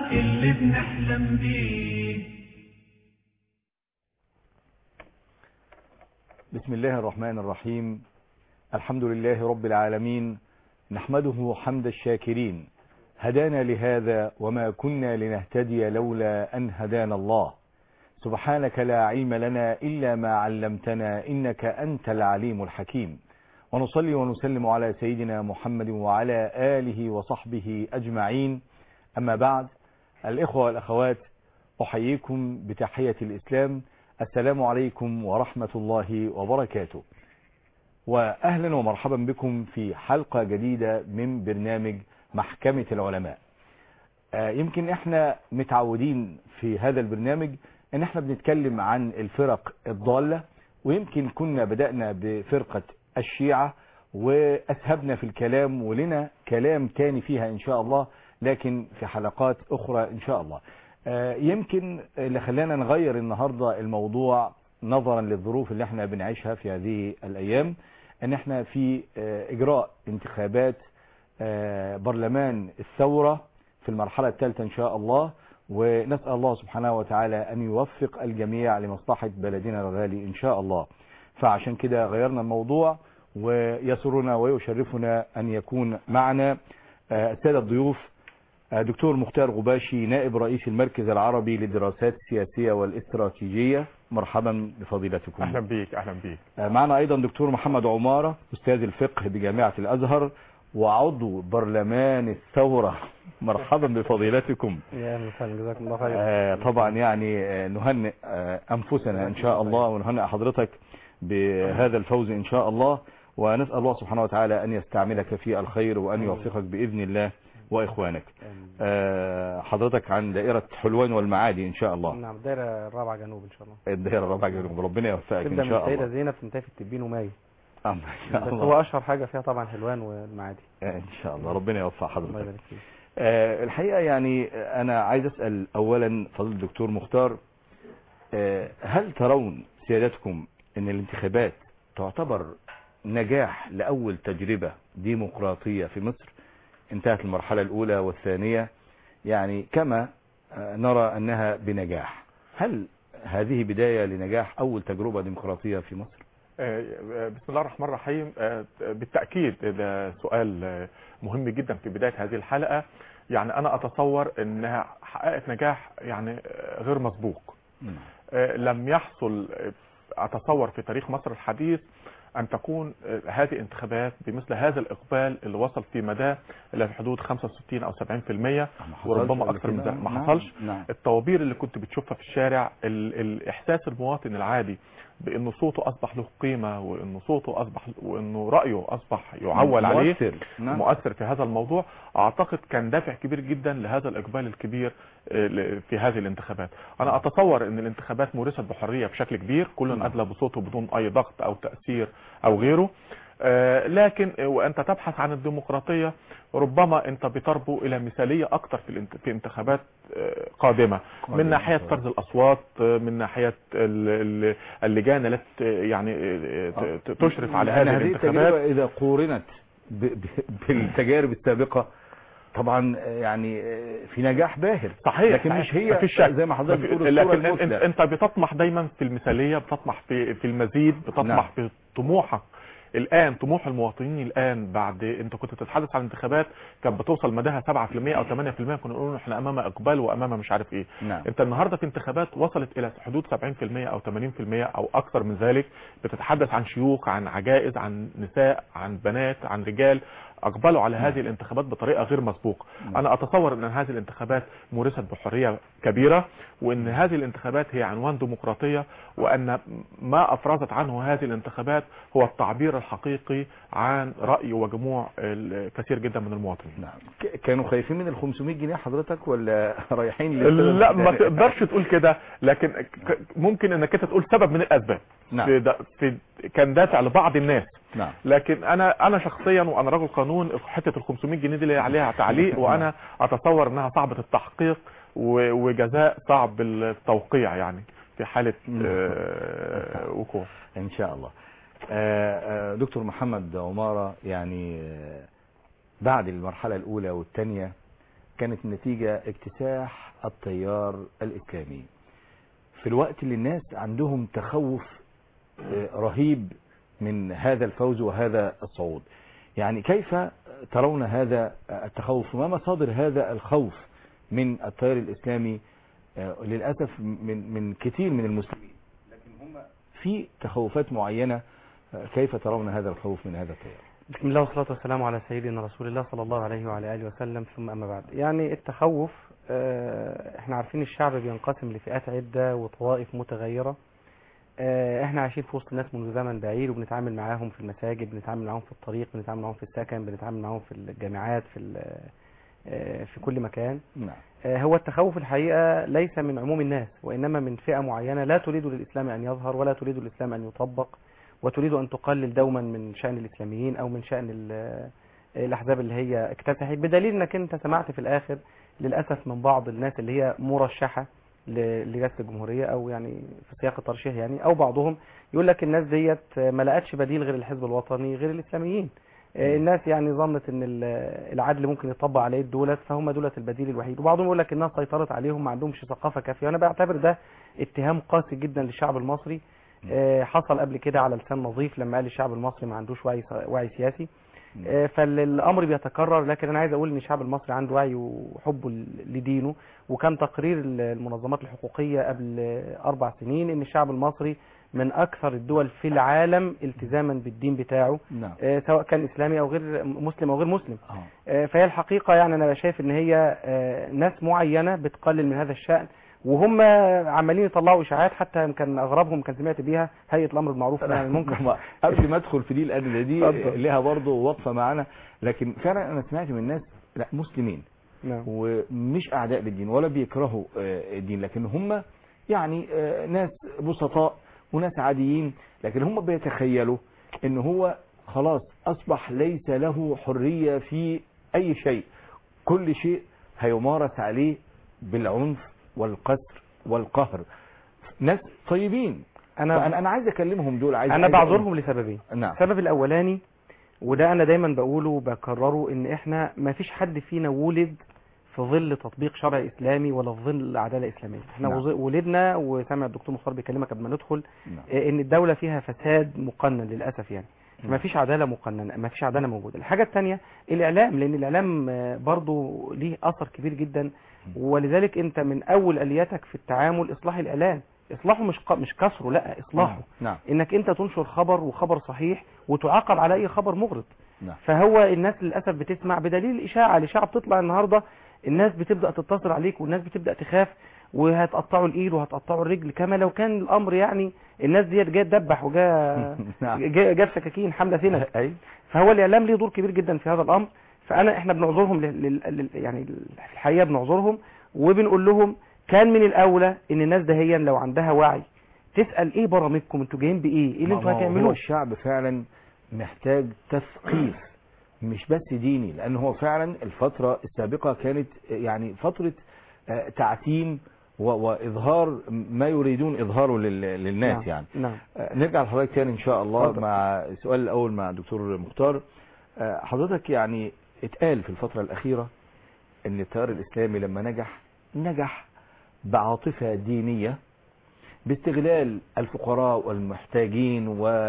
اللي بنحلم بيه بسم الله الرحمن الرحيم الحمد لله رب العالمين نحمده حمد الشاكرين هدانا لهذا وما كنا لنهتدي لولا أن هدانا الله سبحانك لا علم لنا إلا ما علمتنا إنك أنت العليم الحكيم ونصلي ونسلم على سيدنا محمد وعلى آله وصحبه أجمعين أما بعد الإخوة والأخوات أحييكم بتحية الإسلام السلام عليكم ورحمة الله وبركاته وأهلا ومرحبا بكم في حلقة جديدة من برنامج محكمة العلماء آه، يمكن احنا متعودين في هذا البرنامج ان احنا بنتكلم عن الفرق الضالة ويمكن كنا بدأنا بفرقة الشيعة وأسهبنا في الكلام ولنا كلام تاني فيها إن شاء الله لكن في حلقات أخرى إن شاء الله آه، يمكن اللي خلانا نغير النهاردة الموضوع نظرا للظروف اللي احنا بنعيشها في هذه الأيام ان احنا في آه، إجراء انتخابات آه، برلمان الثورة في المرحلة الثالثة إن شاء الله ونسأل الله سبحانه وتعالى أن يوفق الجميع لمصلحة بلدنا الغالي إن شاء الله فعشان كده غيرنا الموضوع ويسرنا ويشرفنا أن يكون معنا آه، السادة الضيوف آه، دكتور مختار غباشي نائب رئيس المركز العربي للدراسات السياسية والاستراتيجية مرحبا بفضيلتكم اهلا بيك اهلا بيك آه، معنا ايضا دكتور محمد عمارة استاذ الفقه بجامعة الازهر وعضو برلمان الثورة مرحبا بفضيلتكم يا اهلا وسهلا جزاكم الله خير آه، طبعا يعني آه، نهنئ آه، انفسنا ان شاء الله ونهنئ حضرتك بهذا الفوز ان شاء الله ونسأل الله سبحانه وتعالى ان يستعملك في الخير وان يوفقك باذن الله واخوانك آه، حضرتك عن دائرة حلوان والمعادي ان شاء الله نعم الدايره الرابعه جنوب ان شاء الله الدائرة الرابعة جنوب ربنا يوفقك تبدا ان من شاء السيده الله زينب تنتهي في التبين وماي آه، ان شاء بس الله هو اشهر حاجه فيها طبعا حلوان والمعادي آه، ان شاء الله ربنا يوفق الله حضرتك يبارك فيك آه، الحقيقة يعني آه، أنا عايز أسأل أولا فضل الدكتور مختار آه، هل ترون سيادتكم أن الانتخابات تعتبر نجاح لأول تجربة ديمقراطية في مصر انتهت المرحلة الأولى والثانية يعني كما آه، نرى أنها بنجاح هل هذه بداية لنجاح أول تجربة ديمقراطية في مصر؟ آه، آه، بسم الله الرحمن الرحيم آه، بالتأكيد ده سؤال آه، مهم جدا في بداية هذه الحلقة يعني أنا أتصور أنها حققت نجاح يعني آه، غير مسبوق آه، لم يحصل آه، أتصور في تاريخ مصر الحديث أن تكون آه، هذه الانتخابات بمثل هذا الإقبال اللي وصل في مداه إلى في حدود 65 أو 70% وربما أكثر من ذلك ما حصلش نعم الطوابير اللي كنت بتشوفها في الشارع ال- الاحساس المواطن العادي بان صوته اصبح له قيمه وان صوته اصبح وانه رايه اصبح يعول عليه مؤثر نعم. مؤثر في هذا الموضوع اعتقد كان دافع كبير جدا لهذا الاقبال الكبير آه، ل- في هذه الانتخابات انا اتصور ان الانتخابات مورست بحريه بشكل كبير كل نعم. ادلى بصوته بدون اي ضغط او تاثير او غيره آه، لكن آه، وانت تبحث عن الديمقراطيه ربما انت بتربو الى مثاليه اكثر في الانت- في انتخابات آه، قادمه قادمة. من ناحيه فرز الاصوات آه، من ناحيه ال- ال- اللجان التي يعني آه، ت- ت- تشرف على لأن هذه هذه الانتخابات التجربة إذا قورنت ب- ب- بالتجارب السابقة طبعا يعني في نجاح باهر صحيح لكن مش هي مفيش شك زي ما حضرتك مفي- بتقول الصورة لكن انت, المثلى انت بتطمح دايما في المثاليه بتطمح في في المزيد بتطمح نعم. في طموحك الان طموح المواطنين الان بعد انت كنت تتحدث عن انتخابات كانت بتوصل مداها 7% او 8% كنا نقول احنا امام اقبال وامام مش عارف ايه نعم انت النهارده في انتخابات وصلت الى حدود 70% او 80% او اكثر من ذلك بتتحدث عن شيوخ عن عجائز عن نساء عن بنات عن رجال اقبلوا على هذه الانتخابات بطريقه غير مسبوقه انا اتصور ان هذه الانتخابات مورست بحريه كبيره وان هذه الانتخابات هي عنوان ديمقراطيه وان ما افرزت عنه هذه الانتخابات هو التعبير الحقيقي عن راي وجموع الكثير جدا من المواطنين نعم ك- كانوا خايفين من ال 500 جنيه حضرتك ولا رايحين للسبب لا ما الثاني؟ تقدرش تقول كده لكن ك- ممكن انك انت تقول سبب من الاسباب نعم. في, دا في كان دافع لبعض الناس نعم لكن انا انا شخصيا وانا رجل قانون حته ال 500 جنيه دي اللي عليها تعليق وانا اتصور انها صعبه التحقيق و- وجزاء صعب التوقيع يعني في حاله آه، وقوع ان شاء الله آه، آه، دكتور محمد عمارة يعني آه، بعد المرحلة الاولى والثانية كانت النتيجة اكتساح التيار الإسلامي في الوقت اللي الناس عندهم تخوف آه، رهيب من هذا الفوز وهذا الصعود يعني كيف ترون هذا التخوف وما مصادر هذا الخوف من التيار الإسلامي آه، للأسف من من كثير من المسلمين لكن هم في تخوفات معينة آه، كيف ترون هذا الخوف من هذا التيار بسم الله والصلاة والسلام على سيدنا رسول الله صلى الله عليه وعلى آله وسلم ثم أما بعد يعني التخوف آه، احنا عارفين الشعب بينقسم لفئات عدة وطوائف متغيرة آه، احنا عايشين في وسط الناس منذ زمن بعيد وبنتعامل معاهم في المساجد بنتعامل معاهم في الطريق بنتعامل معاهم في السكن بنتعامل معاهم في الجامعات في ال- آه، في كل مكان نعم آه، هو التخوف الحقيقة ليس من عموم الناس وإنما من فئة معينة لا تريد للإسلام أن يظهر ولا تريد الإسلام أن يطبق وتريد أن تقلل دوما من شأن الإسلاميين أو من شأن ال- الأحزاب اللي هي اكتسحت بدليل أنك أنت سمعت في الآخر للأسف من بعض الناس اللي هي مرشحة ل- لرئاسة الجمهورية أو يعني في سياق الترشيح يعني أو بعضهم يقول لك الناس ديت ما لقتش بديل غير الحزب الوطني غير الإسلاميين آه، الناس يعني ظنت ان ال- العدل ممكن يطبق عليه دولت فهم دولت البديل الوحيد وبعضهم يقول لك الناس سيطرت عليهم ما عندهمش ثقافه كافيه وانا بعتبر ده اتهام قاسي جدا للشعب المصري آه، حصل قبل كده على لسان نظيف لما قال الشعب المصري ما عندوش وعي وعي سياسي آه، فالامر بيتكرر لكن انا عايز اقول ان الشعب المصري عنده وعي وحبه ل- لدينه وكان تقرير المنظمات الحقوقيه قبل اربع سنين ان الشعب المصري من اكثر الدول في العالم التزاما بالدين بتاعه نعم آه، سواء كان اسلامي او غير مسلم او غير مسلم آه. آه، فهي الحقيقه يعني انا شايف ان هي آه، ناس معينه بتقلل من هذا الشان وهم عمالين يطلعوا اشاعات حتى يمكن اغربهم كان سمعت بيها هيئه الامر بالمعروف والنهي عن المنكر قبل ما ادخل في دي لان دي اتفضل. لها برضه وقفه معانا لكن فعلا انا سمعت من ناس لا مسلمين نعم ومش اعداء للدين ولا بيكرهوا آه، الدين لكن هم يعني آه، ناس بسطاء وناس عاديين لكن هم بيتخيلوا ان هو خلاص اصبح ليس له حرية في اي شيء كل شيء هيمارس عليه بالعنف والقسر والقهر ناس طيبين انا فانا انا عايز اكلمهم دول عايز انا عايز أقول- بعذرهم لسببين نعم السبب الاولاني وده انا دايما بقوله وبكرره ان احنا ما فيش حد فينا ولد في ظل تطبيق شرع اسلامي ولا في ظل عداله اسلاميه احنا نعم. وز- ولدنا وسامع الدكتور مختار بيكلمك قبل ما ندخل نعم. آه، ان الدوله فيها فساد مقنن للاسف يعني نعم. ما فيش عداله مقننه ما فيش عداله موجوده الحاجه الثانيه الاعلام لان الاعلام آه، برضو ليه اثر كبير جدا ولذلك انت من اول الياتك في التعامل اصلاح الاعلام اصلاحه مش ق- مش كسره لا اصلاحه نعم انك انت تنشر خبر وخبر صحيح وتعاقب على اي خبر مغرض نعم فهو الناس للاسف بتسمع بدليل الاشاعه الاشاعه بتطلع النهارده الناس بتبدا تتصل عليك والناس بتبدا تخاف وهتقطعوا الايد وهتقطعوا الرجل كما لو كان الامر يعني الناس ديت جايه تدبح وجايه نعم جا- جاب سكاكين حمله سنه اي فهو الاعلام ليه دور كبير جدا في هذا الامر فانا احنا بنعذرهم لل... لل... لل... يعني في الحقيقه بنعذرهم وبنقول لهم كان من الاولى ان الناس دهيا لو عندها وعي تسال ايه برامجكم انتوا جايين بايه ايه اللي انتوا ما هو هتعملوه الشعب فعلا محتاج تثقيف مش بس ديني لان هو فعلا الفترة السابقة كانت يعني فترة آه، تعتيم و- واظهار ما يريدون اظهاره لل- للناس نعم. يعني نعم آه، نرجع لحضرتك تاني ان شاء الله اتفضل. مع السؤال الاول مع دكتور مختار آه، حضرتك يعني اتقال في الفترة الاخيرة ان التيار الاسلامي لما نجح نجح بعاطفة دينية باستغلال الفقراء والمحتاجين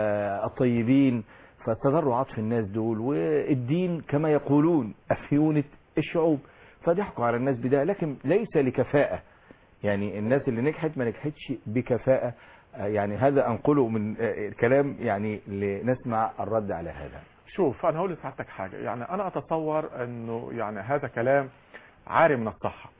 والطيبين فاستغروا عطف الناس دول والدين كما يقولون أفيونة الشعوب فضحكوا على الناس بده لكن ليس لكفاءة يعني الناس اللي نجحت ما نجحتش بكفاءة آه، يعني هذا أنقله من آه، الكلام يعني لنسمع الرد على هذا شوف انا هقول لسعادتك حاجه يعني انا اتصور انه يعني هذا كلام عاري من الصحه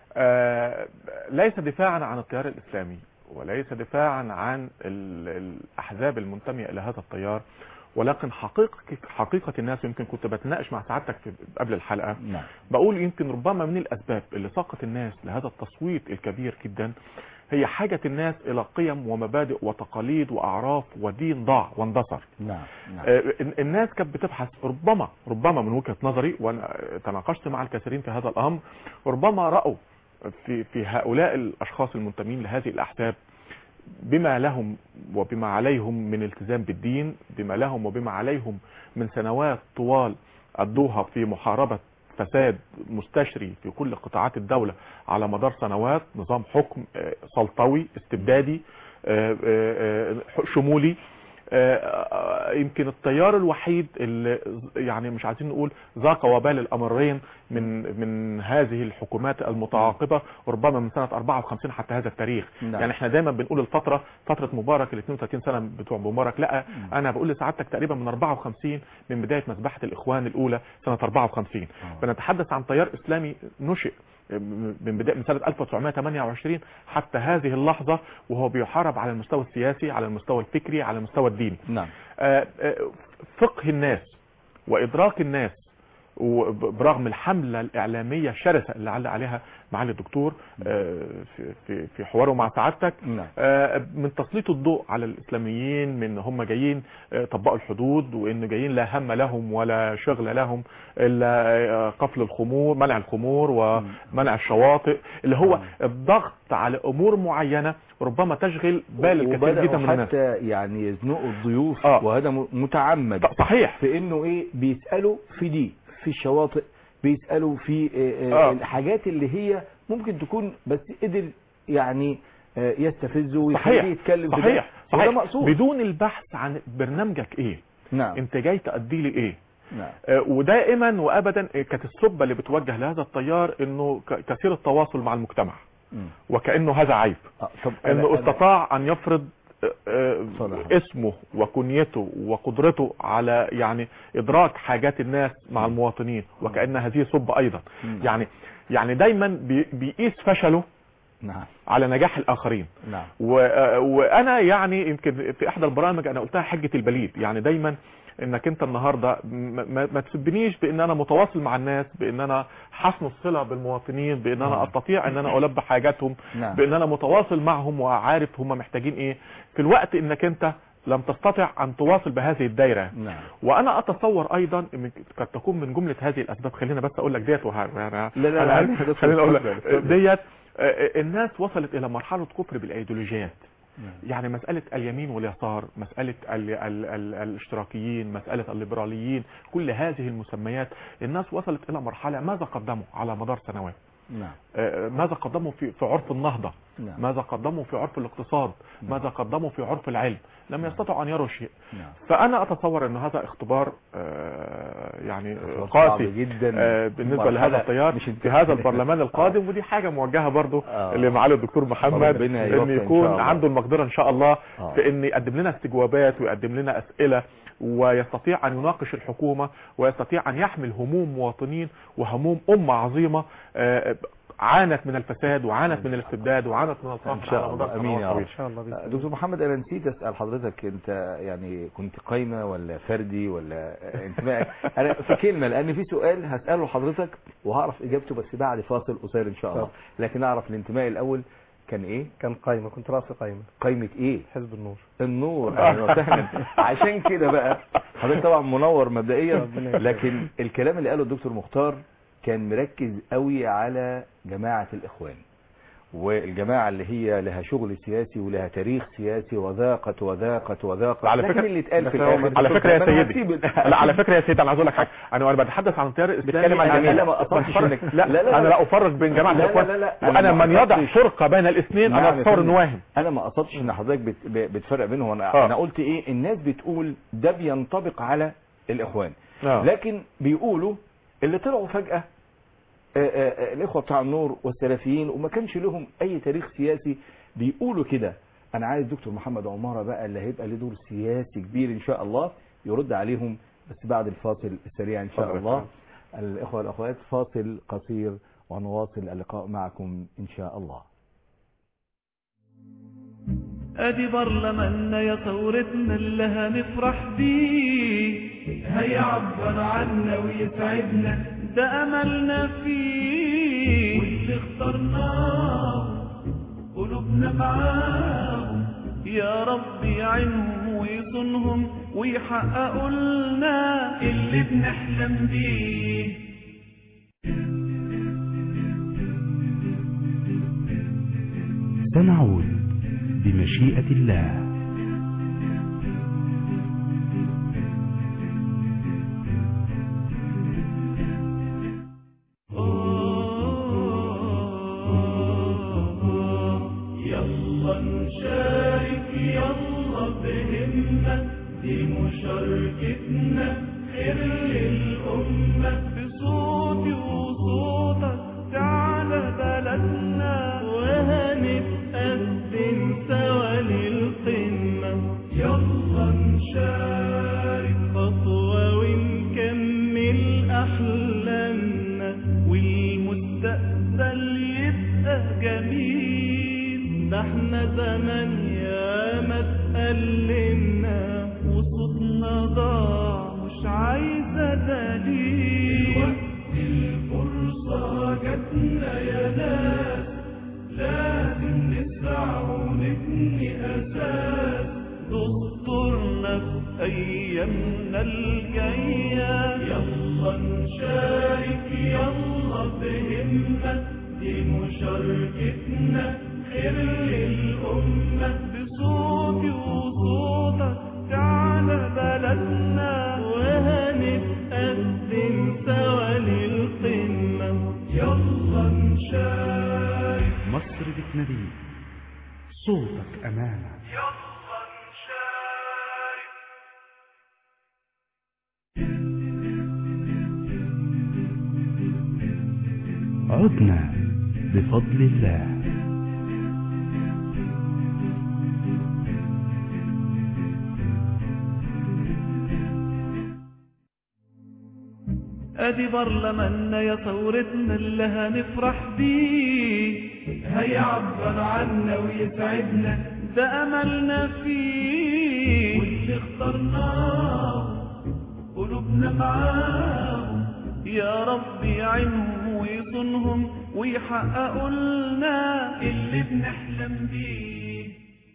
آه ليس دفاعا عن التيار الاسلامي وليس دفاعا عن ال- الاحزاب المنتميه الى هذا التيار ولكن حقيقه حقيقه الناس يمكن كنت بتناقش مع سعادتك في قبل الحلقه نعم بقول يمكن ربما من الاسباب اللي ساقت الناس لهذا التصويت الكبير جدا هي حاجه الناس الى قيم ومبادئ وتقاليد واعراف ودين ضاع واندثر نعم نعم آه، الناس كانت بتبحث ربما ربما من وجهة نظري وانا تناقشت مع الكثيرين في هذا الامر ربما رأوا في في هؤلاء الاشخاص المنتمين لهذه الاحزاب بما لهم وبما عليهم من التزام بالدين بما لهم وبما عليهم من سنوات طوال قضوها في محاربة فساد مستشري في كل قطاعات الدولة على مدار سنوات نظام حكم آه، سلطوي استبدادي آه، آه، آه، شمولي آه، آه، يمكن التيار الوحيد اللي يعني مش عايزين نقول ذاق وبال الامرين من من هذه الحكومات المتعاقبه ربما من سنه 54 حتى هذا التاريخ نعم. يعني احنا دايما بنقول الفتره فتره مبارك ال 32 سنه بتوع مبارك لا انا بقول لسعادتك تقريبا من 54 من بدايه مذبحه الاخوان الاولى سنه 54 بنتحدث عن تيار اسلامي نشئ من بدايه من سنه 1928 حتى هذه اللحظه وهو بيحارب على المستوى السياسي على المستوى الفكري على المستوى الديني نعم آه، آه، فقه الناس وادراك الناس وبرغم الحمله الاعلاميه الشرسه اللي علق عليها معالي الدكتور آه، في في في حواره مع سعادتك نعم آه، من تسليط الضوء على الاسلاميين من هم جايين آه، طبقوا الحدود وان جايين لا هم لهم ولا شغل لهم الا آه، قفل الخمور منع الخمور ومنع الشواطئ اللي هو الضغط على امور معينه ربما تشغل بال الكثير جدا من وبدأوا الناس حتى يعني يزنقوا الضيوف آه. وهذا م- متعمد صحيح في انه ايه بيسالوا في دي في الشواطئ بيسالوا في آه، آه. آه. الحاجات اللي هي ممكن تكون بس قدر يعني آه، يستفزه ويخليه صحيح يتكلم في ده. صحيح وده صحيح مقصود بدون البحث عن برنامجك ايه نعم انت جاي تأدي لي ايه نعم آه، ودائما وابدا آه، كانت السبه اللي بتوجه لهذا التيار انه ك- كثير التواصل مع المجتمع مم. وكانه هذا عيب آه، طب أنا- انه أنا- استطاع ان يفرض آه، آه، صلاح. اسمه وكنيته وقدرته على يعني ادراك حاجات الناس مع المواطنين وكان هذه سبه ايضا مم. يعني يعني دايما بي- بيقيس فشله نعم على نجاح الاخرين نعم و... آه، وانا يعني يمكن في احدى البرامج انا قلتها حجه البليد يعني دايما انك انت النهارده ما, ما- ما تسبنيش بان انا متواصل مع الناس بان انا حسن الصله بالمواطنين بان انا نعم. استطيع ان انا البي حاجاتهم نعم. بان انا متواصل معهم وعارف هم محتاجين ايه في الوقت انك انت لم تستطع ان تواصل بهذه الدايره نعم وانا اتصور ايضا ان قد تكون من جمله هذه الاسباب خلينا بس اقول لك ديت وه... يعني لا، لا، أنا عايز عارف- حضرتك خليني اقول لك اتفضل، اتفضل. ديت آه، الناس وصلت الى مرحله كفر بالايديولوجيات يعني مسألة اليمين واليسار مسألة ال ال ال الاشتراكيين مسألة الليبراليين كل هذه المسميات الناس وصلت إلى مرحلة ماذا قدموا على مدار سنوات نعم آه، ماذا قدموا في في عرف النهضة نعم ماذا قدموا في عرف الاقتصاد ماذا قدموا في عرف العلم لم يستطعوا أن يروا شيء نعم فأنا أتصور أن هذا اختبار آه، يعني اختبار قاسي صعب جدا. آه، بالنسبة مرحلة لهذا التيار مش في انت- هذا البرلمان القادم ودي حاجة موجهة برضو آه. لمعالي الدكتور محمد ربنا يوفق ان إن شاء يكون الله. عنده المقدرة ان شاء الله آه. في ان يقدم لنا استجوابات ويقدم لنا اسئلة ويستطيع ان يناقش الحكومة ويستطيع ان يحمل هموم مواطنين وهموم امة عظيمة آه، عانت من الفساد وعانت من الاستبداد وعانت من الفقر ان شاء على مدار الله امين سنوات يا رب طويلة. ان شاء الله بإذن الله. دكتور محمد انا نسيت اسال حضرتك انت يعني كنت قايمه ولا فردي ولا انتمائك انا في كلمه لان في سؤال هساله لحضرتك وهعرف اجابته بس بعد فاصل قصير ان شاء الله طب. لكن اعرف الانتماء الاول كان ايه كان قايمه كنت راس قايمه قايمه ايه حزب النور النور اهلا وسهلا عشان كده بقى حضرتك طبعا منور مبدئيا ربنا يخليك. لكن الكلام اللي قاله الدكتور مختار كان مركز قوي على جماعه الاخوان والجماعة اللي هي لها شغل سياسي ولها تاريخ سياسي وذاقت وذاقت وذاقت على لكن فكرة اللي اتقال في بس هو- الاخر على فكرة يا أنا سيدي هسيب- لا على فكرة يا سيدي انا عايز اقول لك حاجة انا وانا بتحدث عن التيار الاسلامي بتكلم عن أنا جميع. لا ما قصدتش بفرق- إنك- لا, لا، لا، لا. انا لا افرق بين جماعة لا، لا، الاخوان لا، لا. أنا وانا ما من يضع قصدتش. فرقة بين الاثنين نعم انا يا اتصور فندم. انه واهم انا ما قصدتش ان حضرتك بت... ب- بتفرق بينهم انا آه. انا قلت ايه الناس بتقول ده بينطبق على الاخوان آه. لكن بيقولوا اللي طلعوا فجأة آه، آه، آه، الاخوة بتاع النور والسلفيين وما كانش لهم اي تاريخ سياسي بيقولوا كده انا عايز دكتور محمد عمارة بقى اللي هيبقى له دور سياسي كبير ان شاء الله يرد عليهم بس بعد الفاصل السريع ان شاء اتفضل يا الله الاخوة والاخوات فاصل قصير ونواصل اللقاء معكم ان شاء الله ادي برلماننا يا ثورتنا اللي هنفرح بيه هيعبر عنا ويسعدنا ده املنا فيه واللي اخترناه قلوبنا معاهم يا رب يعينهم ويصونهم ويحققوا لنا اللي بنحلم بيه سنعود بمشيئة الله دي مشاركتنا خير للأمة بصوتي وصوتك تعالى بلدنا وهنتقدم سوا للقمة يلا نشارك خطوة ونكمل أحلامنا والمستقبل يبقى جميل ده احنا زمان يا ما اتألمنا وصوتنا ضاع مش عايزة دليل وقت الفرصة جاتنا يا ناس لازم نسعى ونبني أساس دستورنا في أيامنا الجاية يلا نشارك يلا بهمة دي مشاركتنا خير للأمة بصوتي وصوتك تعالى بلدنا وهنتقدم سوا للقمة يلا نشارك مصر بتناديك صوتك أمانة يلا نشارك عدنا بفضل الله ادي برلماننا يا ثورتنا اللي هنفرح بيه هيعبر عنا ويسعدنا ده املنا فيه واللي اخترناه قلوبنا معاهم يا رب يعينهم ويصونهم ويحققوا لنا اللي بنحلم بيه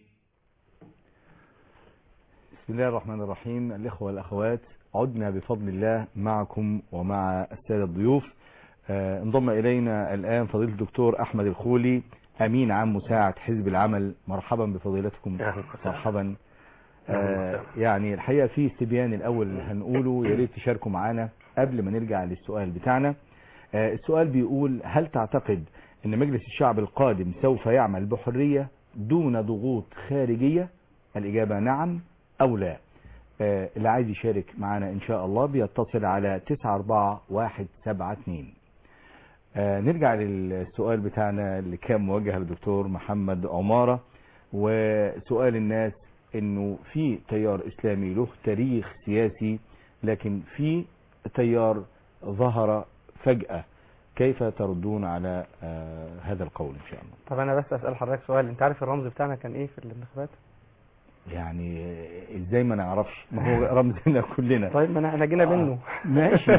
بسم الله الرحمن الرحيم الإخوة والأخوات عدنا بفضل الله معكم ومع السادة الضيوف آه، انضم إلينا الآن فضيلة الدكتور أحمد الخولي أمين عام مساعد حزب العمل مرحبا بفضيلتكم أهلا وسهلا. مرحبا أهلا آه، وسهلا. يعني الحقيقة في استبيان الأول اللي هنقوله يا ريت تشاركوا معانا قبل ما نرجع للسؤال بتاعنا آه، السؤال بيقول هل تعتقد أن مجلس الشعب القادم سوف يعمل بحرية دون ضغوط خارجية الإجابة نعم أو لا آه، اللي عايز يشارك معنا إن شاء الله بيتصل على 94172 آه، نرجع للسؤال بتاعنا اللي كان موجه للدكتور محمد عمارة وسؤال الناس انه في تيار اسلامي له تاريخ سياسي لكن في تيار ظهر فجأة كيف تردون على آه، هذا القول ان شاء الله طب انا بس اسال حضرتك سؤال انت عارف الرمز بتاعنا كان ايه في الانتخابات يعني آه، ازاي ما نعرفش ما هو رمزنا كلنا طيب ما أنا- احنا جينا منه ماشي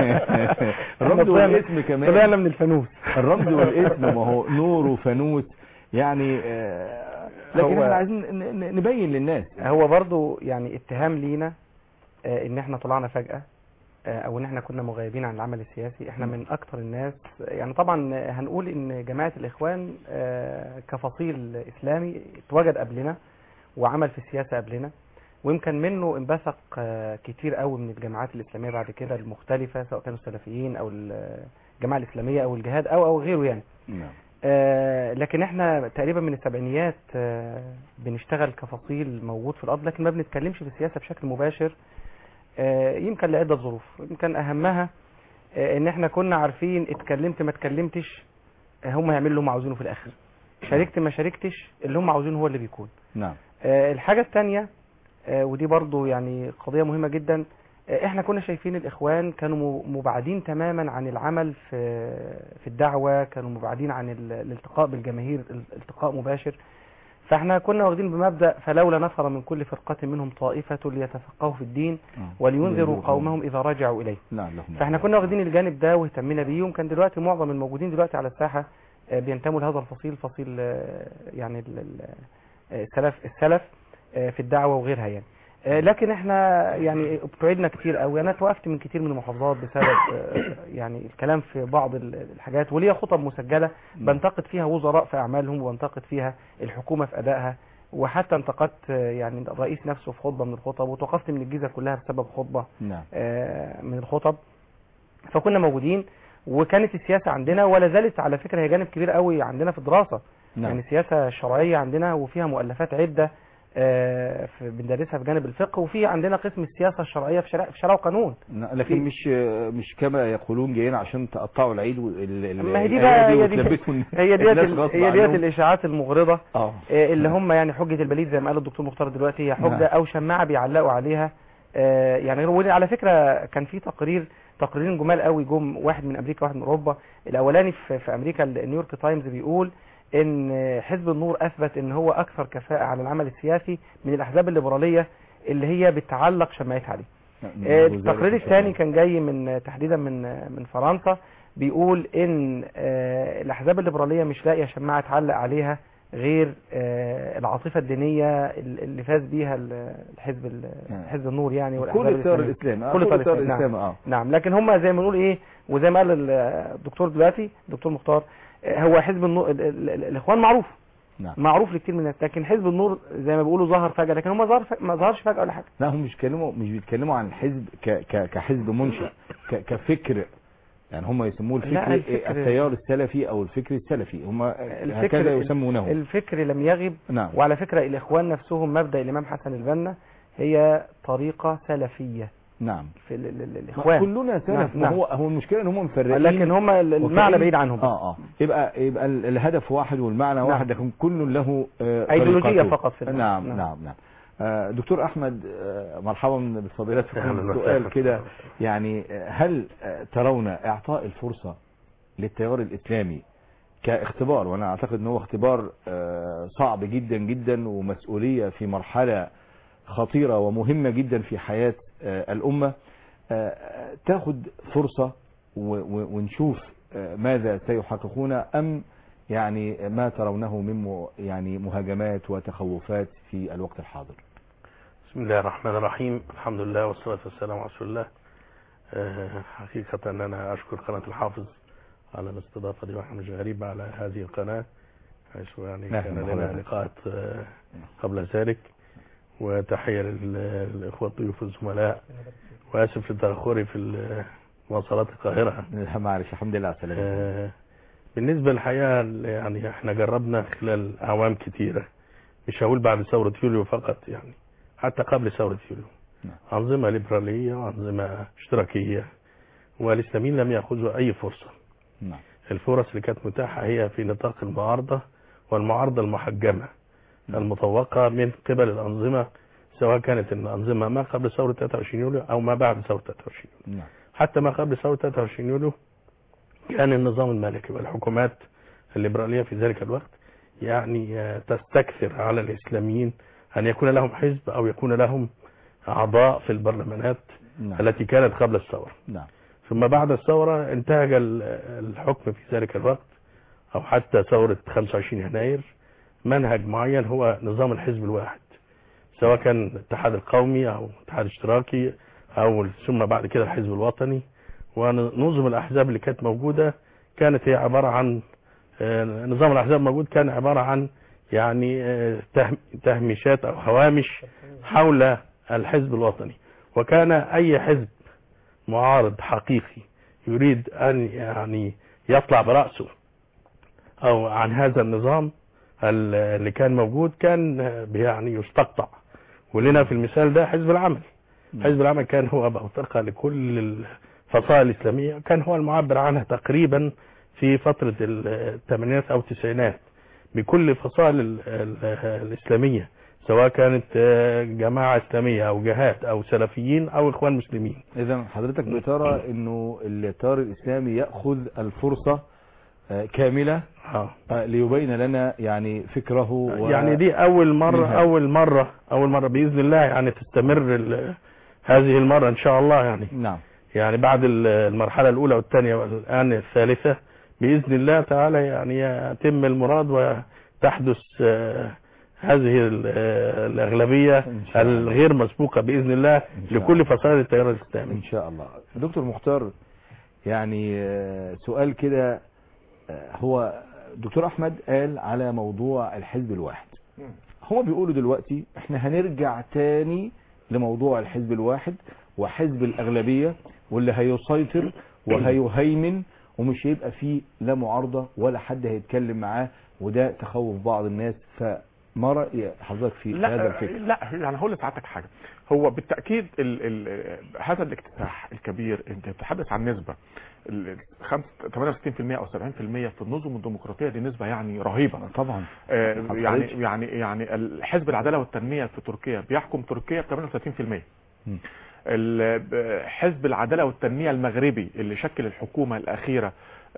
الرمز طلعنا- والاسم كمان طلعنا من الفانوس الرمز والاسم ما هو نور وفانوس يعني آه، لكن هو- احنا عايزين ن- ن- نبين للناس هو برضو يعني اتهام لينا آه، ان احنا طلعنا فجأة آه، او ان احنا كنا مغيبين عن العمل السياسي احنا من اكتر الناس يعني طبعا هنقول ان جماعة الاخوان آه، كفصيل اسلامي اتوجد قبلنا وعمل في السياسة قبلنا ويمكن منه انبثق آه، كتير قوي من الجماعات الاسلامية بعد كده المختلفة سواء كانوا السلفيين او الجماعة الاسلامية او الجهاد او او غيره يعني نعم آه، لكن احنا تقريبا من السبعينيات آه، بنشتغل كفصيل موجود في الارض لكن ما بنتكلمش في السياسه بشكل مباشر آه، يمكن لعده ظروف يمكن اهمها آه، ان احنا كنا عارفين اتكلمت ما اتكلمتش آه، هم هيعملوا اللي هم عاوزينه في الاخر شاركت ما شاركتش اللي هم عاوزينه هو اللي بيكون نعم آه، الحاجة الثانية ودي برضو يعني قضية مهمة جدا آه، احنا كنا شايفين الاخوان كانوا م- مبعدين تماما عن العمل في في الدعوة كانوا مبعدين عن ال- الالتقاء بالجماهير الالتقاء مباشر فاحنا كنا واخدين بمبدأ فلولا نفر من كل فرقة منهم طائفة ليتفقهوا في الدين آه. ولينذروا قومهم إذا رجعوا إليه نعم اللهم فاحنا كنا واخدين الجانب ده واهتمينا بيه وكان دلوقتي معظم الموجودين دلوقتي على الساحة آه، بينتموا لهذا الفصيل فصيل آه، يعني ال- ال- آه، السلف السلف آه، في الدعوة وغيرها يعني آه، لكن احنا يعني ابتعدنا كتير قوي انا توقفت من كتير من المحافظات بسبب آه، يعني الكلام في بعض ال- الحاجات وليا خطب مسجلة بنتقد فيها وزراء في اعمالهم وبنتقد فيها الحكومة في ادائها وحتى انتقدت آه، يعني الرئيس نفسه في خطبة من الخطب وتوقفت من الجيزة كلها بسبب خطبة نعم آه، من الخطب فكنا موجودين وكانت السياسة عندنا ولا زالت على فكرة هي جانب كبير قوي عندنا في الدراسة نعم يعني السياسة الشرعية عندنا وفيها مؤلفات عدة آه، في- بندرسها في جانب الفقه وفي عندنا قسم السياسه الشرعيه في شرع في شرع وقانون لكن مش مش كما يقولون جايين عشان تقطعوا العيد وال- ال- ما هي دي الآية بقى هي دي وتلبسوا هي ديت الناس ال- غصب هي ديت عنهم. الاشاعات المغرضه اه آه، اللي هم يعني حجه البليد زي ما قال الدكتور مختار دلوقتي هي حجه نعم. او شماعه بيعلقوا عليها آه، يعني وعلى فكره كان في تقرير تقريرين جمال قوي جم واحد من امريكا واحد من اوروبا الاولاني في, في امريكا النيويورك تايمز بيقول ان حزب النور اثبت ان هو اكثر كفاءه على العمل السياسي من الاحزاب الليبراليه اللي هي بتعلق شماعتها عليه آه، التقرير الثاني كان جاي من تحديدا من من فرنسا بيقول ان آه، الاحزاب الليبراليه مش لاقيه شماعه تعلق عليها غير آه، العاطفه الدينيه اللي فاز بيها ال- الحزب ال- نعم. حزب النور يعني والأحزاب كل التيار الإسلامية. الاسلامي آه، كل كل التيار التيار الإسلامي، الاسلامي اه نعم لكن هم زي ما نقول ايه وزي ما قال ال- الدكتور دلوقتي الدكتور مختار آه، هو حزب النور ال- ال- ال- الاخوان معروف نعم معروف لكتير من الناس لكن حزب النور زي ما بيقولوا ظهر فجاه لكن هم ظهر ف- ما ظهرش فجاه ولا حاجه لا هم مش بيتكلموا مش بيتكلموا عن الحزب ك ك كحزب منشأ ك كفكر يعني هم يسموه لا، الفكر الفكر- التيار السلفي او الفكر السلفي هم الفكر هكذا يسمونه الفكر لم يغب نعم وعلى فكرة الإخوان نفسهم مبدأ الإمام حسن البنا هي طريقة سلفية نعم في ال- ال- ال- ما الإخوان كلنا سلف نعم، ما نعم. هو هو المشكله ان هم مفرقين لكن هم ال- المعنى وكأن- بعيد عنهم اه اه يبقى يبقى ال- الهدف واحد والمعنى نعم. واحد لكن كل له آه، أيديولوجية طريقته. فقط في المعنى. نعم نعم. نعم نعم آه، دكتور احمد آه، مرحبا بفضيلتكم أهلا وسهلا. سؤال كده يعني آه، هل آه، ترون اعطاء الفرصه للتيار الاسلامي كاختبار وانا اعتقد ان هو اختبار آه، صعب جدا جدا ومسؤوليه في مرحله خطيره ومهمه جدا في حياه آه، الامه آه، تاخد فرصه و- و- ونشوف آه، ماذا سيحققون ام يعني ما ترونه من م- يعني مهاجمات وتخوفات في الوقت الحاضر بسم الله الرحمن الرحيم الحمد لله والصلاة والسلام على رسول الله آه، حقيقة أن أنا أشكر قناة الحافظ على الاستضافة دي واحنا مش غريب على هذه القناة حيث يعني أهلا كان وسهلا. لنا لقاءات آه، قبل ذلك وتحية لل- للإخوة الضيوف الزملاء وآسف لتأخري في ال- مواصلات القاهرة لا معلش الحمد لله على السلامه آه، بالنسبة للحقيقة يعني احنا جربنا خلال أعوام كتيرة مش هقول بعد ثورة يوليو فقط يعني حتى قبل ثورة يوليو نعم. أنظمة ليبرالية وأنظمة اشتراكية والإسلاميين لم يأخذوا أي فرصة نعم الفرص اللي كانت متاحة هي في نطاق المعارضة والمعارضة المحجمة نعم. المطوقة من قبل الأنظمة سواء كانت الأنظمة ما قبل ثورة 23 يوليو أو ما بعد ثورة 23 يوليو نعم حتى ما قبل ثورة 23 يوليو كان النظام الملكي والحكومات الليبرالية في ذلك الوقت يعني آه، تستكثر على الإسلاميين أن يكون لهم حزب أو يكون لهم أعضاء في البرلمانات نعم التي كانت قبل الثورة نعم ثم بعد الثورة انتهج ال- الحكم في ذلك الوقت أو حتى ثورة 25 يناير منهج معين هو نظام الحزب الواحد سواء كان الاتحاد القومي أو الاتحاد الاشتراكي أو ثم بعد كده الحزب الوطني ونظم الأحزاب اللي كانت موجودة كانت هي عبارة عن آه، نظام الأحزاب موجود كان عبارة عن يعني آه، تهم- تهميشات أو هوامش حول الحزب الوطني وكان أي حزب معارض حقيقي يريد أن يعني يطلع برأسه أو عن هذا النظام ال- اللي كان موجود كان يعني يستقطع ولنا في المثال ده حزب العمل حزب العمل كان هو بوتقة لكل الفصائل الإسلامية كان هو المعبر عنها تقريبا في فترة الثمانينات أو التسعينات بكل فصائل ال- ال- الإسلامية سواء كانت آه، جماعة إسلامية أو جهات أو سلفيين أو إخوان مسلمين اذا حضرتك بترى انه التيار الاسلامي ياخذ الفرصه آه، كامله آه. آه، ليبين لنا يعني فكره و... يعني دي اول مرة منها. اول مرة اول مرة باذن الله يعني تستمر ال- هذه المرة ان شاء الله يعني نعم يعني بعد ال- المرحلة الاولى والثانية والان الثالثة باذن الله تعالى يعني يتم المراد وتحدث آه، هذه ال- آه، الاغلبية إن شاء الله. الغير مسبوقة باذن الله إن شاء لكل فصائل التيار الاسلامي ان شاء الله دكتور مختار يعني آه، سؤال كده آه، هو دكتور احمد قال على موضوع الحزب الواحد هو بيقولوا دلوقتي احنا هنرجع تاني لموضوع الحزب الواحد وحزب الاغلبيه واللي هيسيطر وهيهيمن ومش هيبقى فيه لا معارضه ولا حد هيتكلم معاه وده تخوف بعض الناس ما رأي حضرتك في لا هذا الفكر لا يعني هقول لسعادتك حاجه هو بالتاكيد ال ال هذا الاكتساح الكبير انت بتتحدث عن نسبه ال- خمس- 68% او 70% في النظم الديمقراطيه دي نسبه يعني رهيبه طبعا آه، حصلتش. يعني يعني يعني حزب العداله والتنميه في تركيا بيحكم تركيا ب 38% مم. ال- ب- حزب العداله والتنميه المغربي اللي شكل الحكومه الاخيره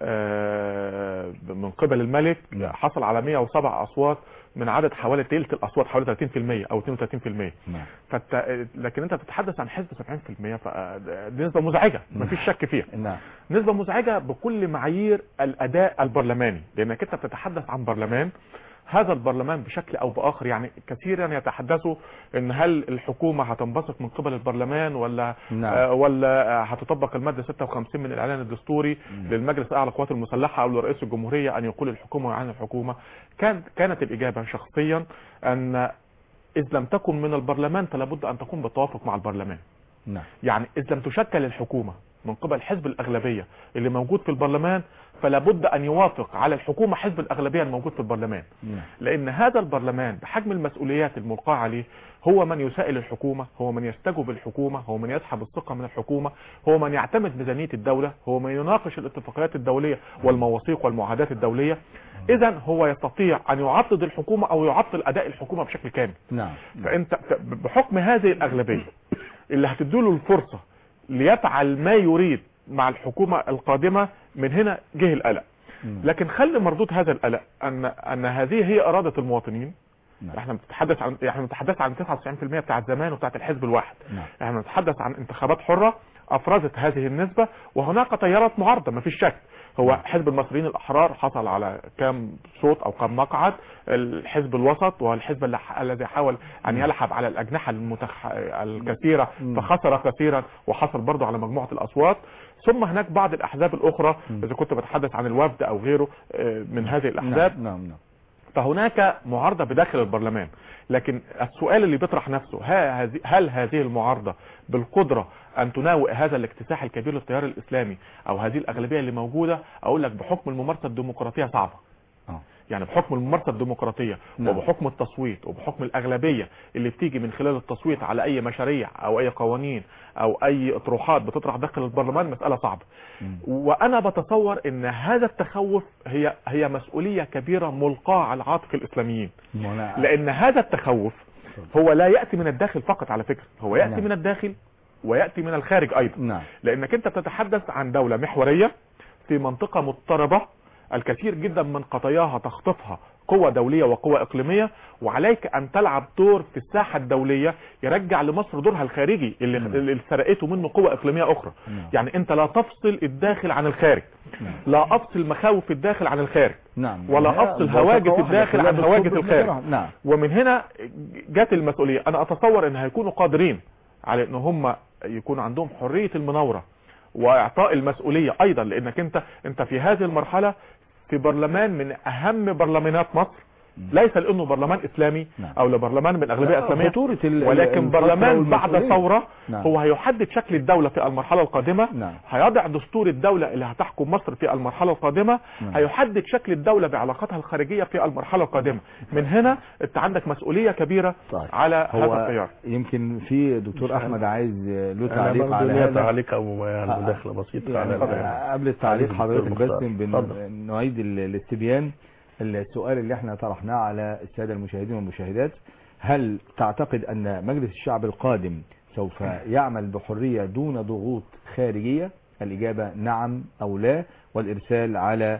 آه، من قبل الملك نعم. حصل على 107 اصوات من عدد حوالي ثلث الاصوات حوالي 30% او 32% نعم فت... لكن انت بتتحدث عن حزب 70% فدي نسبه مزعجه مفيش شك فيها نعم نسبة مزعجة بكل معايير الأداء البرلماني لأنك أنت بتتحدث عن برلمان هذا البرلمان بشكل أو بآخر يعني كثيرا يتحدثوا أن هل الحكومة هتنبثق من قبل البرلمان ولا نعم. آه ولا آه، هتطبق المادة 56 من الإعلان الدستوري للمجلس الأعلى للقوات المسلحة أو لرئيس الجمهورية أن يقول الحكومة ويعين الحكومة كان كانت الإجابة شخصيا أن إذ لم تكن من البرلمان فلا بد أن تكون بالتوافق مع البرلمان نعم يعني إذ لم تشكل الحكومة من قبل حزب الأغلبية اللي موجود في البرلمان فلا بد أن يوافق على الحكومة حزب الأغلبية الموجود في البرلمان نعم لأن هذا البرلمان بحجم المسؤوليات الملقاة عليه هو من يسائل الحكومة هو من يستجوب الحكومة هو من يسحب الثقة من الحكومة هو من يعتمد ميزانية الدولة هو من يناقش الاتفاقيات الدولية والمواثيق والمعاهدات الدولية إذا هو يستطيع أن يعطل الحكومة أو يعطل أداء الحكومة بشكل كامل نعم فانت ف- بحكم هذه الاغلبيه اللي هتديله الفرصه ليفعل ما يريد مع الحكومه القادمه من هنا جه القلق مم. لكن خلي مردود هذا القلق ان ان هذه هي اراده المواطنين نعم. احنا بنتحدث عن احنا بنتحدث عن 99% بتاعت زمان وبتاعت الحزب الواحد نعم. احنا بنتحدث عن انتخابات حره افرزت هذه النسبه وهناك تيارات معارضه ما فيش شك هو حزب المصريين الاحرار حصل على كام صوت او كام مقعد الحزب الوسط وهو الحزب اللي ح- الذي حاول ان يلعب على الاجنحه المتخ... الكثيره مم. فخسر كثيرا وحصل برضه على مجموعه الاصوات ثم هناك بعض الاحزاب الاخرى مم. اذا كنت بتحدث عن الوفد او غيره آه، من هذه الاحزاب نعم نعم نعم فهناك معارضة بداخل البرلمان لكن السؤال اللي بيطرح نفسه ها- هذه- هل هذه المعارضة بالقدرة أن تناوئ هذا الاكتساح الكبير للتيار الإسلامي أو هذه الأغلبية اللي موجودة أقول لك بحكم الممارسة الديمقراطية صعبة آه. يعني بحكم الممارسة الديمقراطية نعم. وبحكم التصويت وبحكم الأغلبية اللي بتيجي من خلال التصويت على أي مشاريع أو أي قوانين أو أي أطروحات بتطرح داخل البرلمان مسألة صعبة مم. وانا بتصور ان هذا التخوف هي هي مسؤوليه كبيره ملقاه على عاتق الاسلاميين وأنا- لان هذا التخوف هو لا ياتي من الداخل فقط على فكره هو ياتي نعم. من الداخل وياتي من الخارج ايضا نعم لانك انت بتتحدث عن دوله محوريه في منطقه مضطربه الكثير جدا من قضاياها تخطفها قوة دولية وقوة إقليمية وعليك أن تلعب دور في الساحة الدولية يرجع لمصر دورها الخارجي اللي, نعم. اللي سرقته منه قوة إقليمية أخرى نعم. يعني أنت لا تفصل الداخل عن الخارج نعم. لا أفصل مخاوف الداخل عن الخارج نعم ولا هي أفصل منطقة هواجس واحدة الداخل كلها عن هواجس بتصب الخارج. بمجرى- نعم ومن هنا جت المسؤولية أنا أتصور أن هيكونوا قادرين على أن هم يكون عندهم حرية المناورة وإعطاء المسؤولية أيضا لأنك أنت أنت في هذه المرحلة في برلمان من أهم برلمانات مصر ليس لأنه برلمان إسلامي نعم. أو لبرلمان من أغلبية لا، إسلامية خطورة ال- ولكن الفترة برلمان بعد والمسؤولية. ثورة نعم. هو هيحدد شكل الدولة في المرحلة القادمة نعم. هيضع دستور الدولة اللي هتحكم مصر في المرحلة القادمة نعم. هيحدد شكل الدولة بعلاقاتها الخارجية في المرحلة القادمة من هنا انت عندك مسؤولية كبيرة طيب. على هذا هو التيار يمكن في دكتور احمد عايز له انا تعليق برضه على ليا هذا تعليق او يعني آه. مداخله بسيطه يعني على آه، قبل التعليق على حضرتك الدكتور بس مختار. اتفضل. بن- نعيد ال- الاستبيان السؤال اللي احنا طرحناه على السادة المشاهدين والمشاهدات هل تعتقد ان مجلس الشعب القادم سوف يعمل بحرية دون ضغوط خارجية الاجابة نعم او لا والارسال على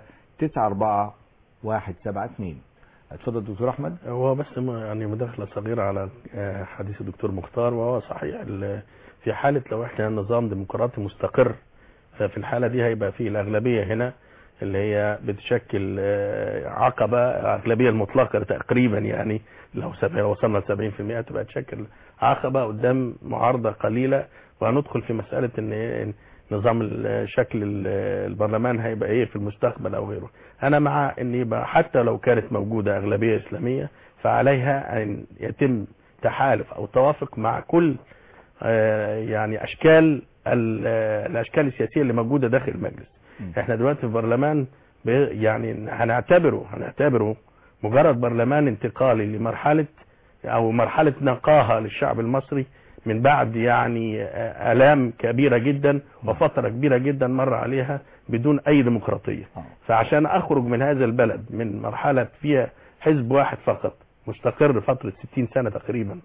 94172 اتفضل دكتور احمد هو بس ما- يعني مداخلة صغيرة على آه، حديث الدكتور مختار وهو صحيح ال- في حالة لو احنا نظام ديمقراطي مستقر ففي الحالة دي هيبقى فيه الأغلبية هنا اللي هي بتشكل آه، عقبة الأغلبية المطلقة تقريبا يعني لو سب- لو وصلنا ل 70% تبقى تشكل عقبة قدام معارضة قليلة وهندخل في مسألة ان إن نظام ال- شكل ال- البرلمان هيبقى ايه في المستقبل او غيره انا مع ان يبقى حتى لو كانت موجودة اغلبية اسلامية فعليها ان يتم تحالف او توافق مع كل آه، يعني اشكال ال- آه، الاشكال السياسية اللي موجودة داخل المجلس مم. احنا دلوقتي في برلمان ب- يعني هنعتبره هنعتبره مجرد برلمان انتقالي لمرحله او مرحله نقاهه للشعب المصري من بعد يعني آه، الام كبيره جدا وفتره كبيره جدا مر عليها بدون اي ديمقراطيه آه. فعشان اخرج من هذا البلد من مرحله فيها حزب واحد فقط مستقر فتره 60 سنه تقريبا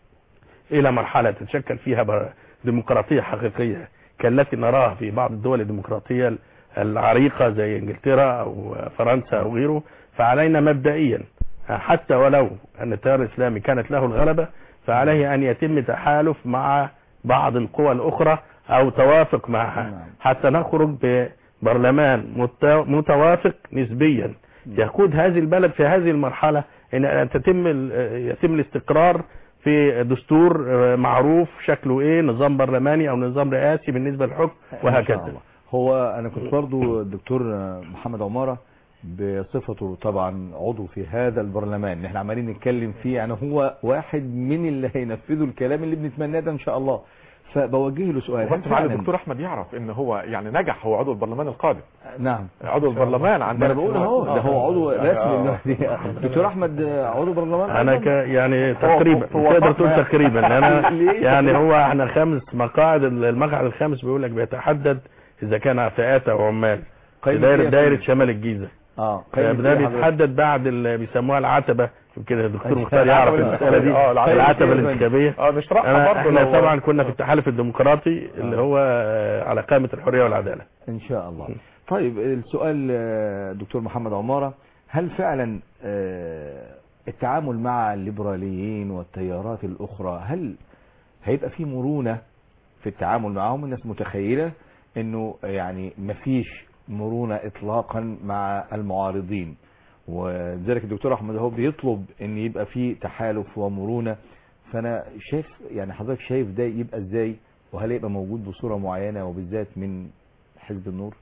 الى مرحله تتشكل فيها بر- ديمقراطيه حقيقيه كالتي نراها في بعض الدول الديمقراطيه العريقه زي انجلترا او فرنسا او غيره فعلينا مبدئيا حتى ولو ان التيار الاسلامي كانت له الغلبه فعليه ان يتم تحالف مع بعض القوى الاخرى او توافق معها نعم. حتى نخرج ببرلمان مت- متوافق نسبيا يقود هذه البلد في هذه المرحله ان أن تتم ال- يتم الاستقرار في دستور آه، معروف شكله ايه نظام برلماني او نظام رئاسي بالنسبه للحكم إن شاء وهكذا الله. هو انا كنت برضو الدكتور محمد عمارة بصفته طبعا عضو في هذا البرلمان اللي احنا عمالين نتكلم فيه يعني هو واحد من اللي هينفذوا الكلام اللي بنتمناه ده ان شاء الله فبوجه له سؤال هل وانت معالي فعلاً- الدكتور احمد يعرف ان هو يعني نجح هو عضو البرلمان القادم نعم عضو البرلمان ده عندنا انا بقول اهو ده هو عضو رسمي دلوقتي دكتور احمد عضو برلمان انا ك أيضاً؟ يعني تقريبا هو تقدر فقط- تقول تقريبا انا ليه؟ يعني هو احنا خمس مقاعد المقعد الخامس بيقول لك بيتحدد اذا كان فئات او عمال في قيمة دايره إيه دايره يا فندم؟ شمال الجيزه اه قيمة ده إيه حضرتك؟ بيتحدد بعد اللي بيسموها العتبه يمكن الدكتور أيوة. مختار يعرف العتبة المساله دي الانتخابية. آه، العتبة العتبه الانتخابية. الانتخابيه اه نشرحها أنا برضه احنا لو- طبعا كنا في التحالف الديمقراطي اللي هو آه، على قائمه الحريه والعداله ان شاء الله طيب السؤال آه، دكتور محمد عمارة هل فعلا آه، التعامل مع الليبراليين والتيارات الاخرى هل هيبقى في مرونة في التعامل معهم الناس متخيلة انه يعني مفيش مرونة اطلاقا مع المعارضين ولذلك الدكتور احمد هو بيطلب ان يبقى في تحالف ومرونة فانا شايف يعني حضرتك شايف ده يبقى ازاي وهل يبقى موجود بصورة معينة وبالذات من حزب النور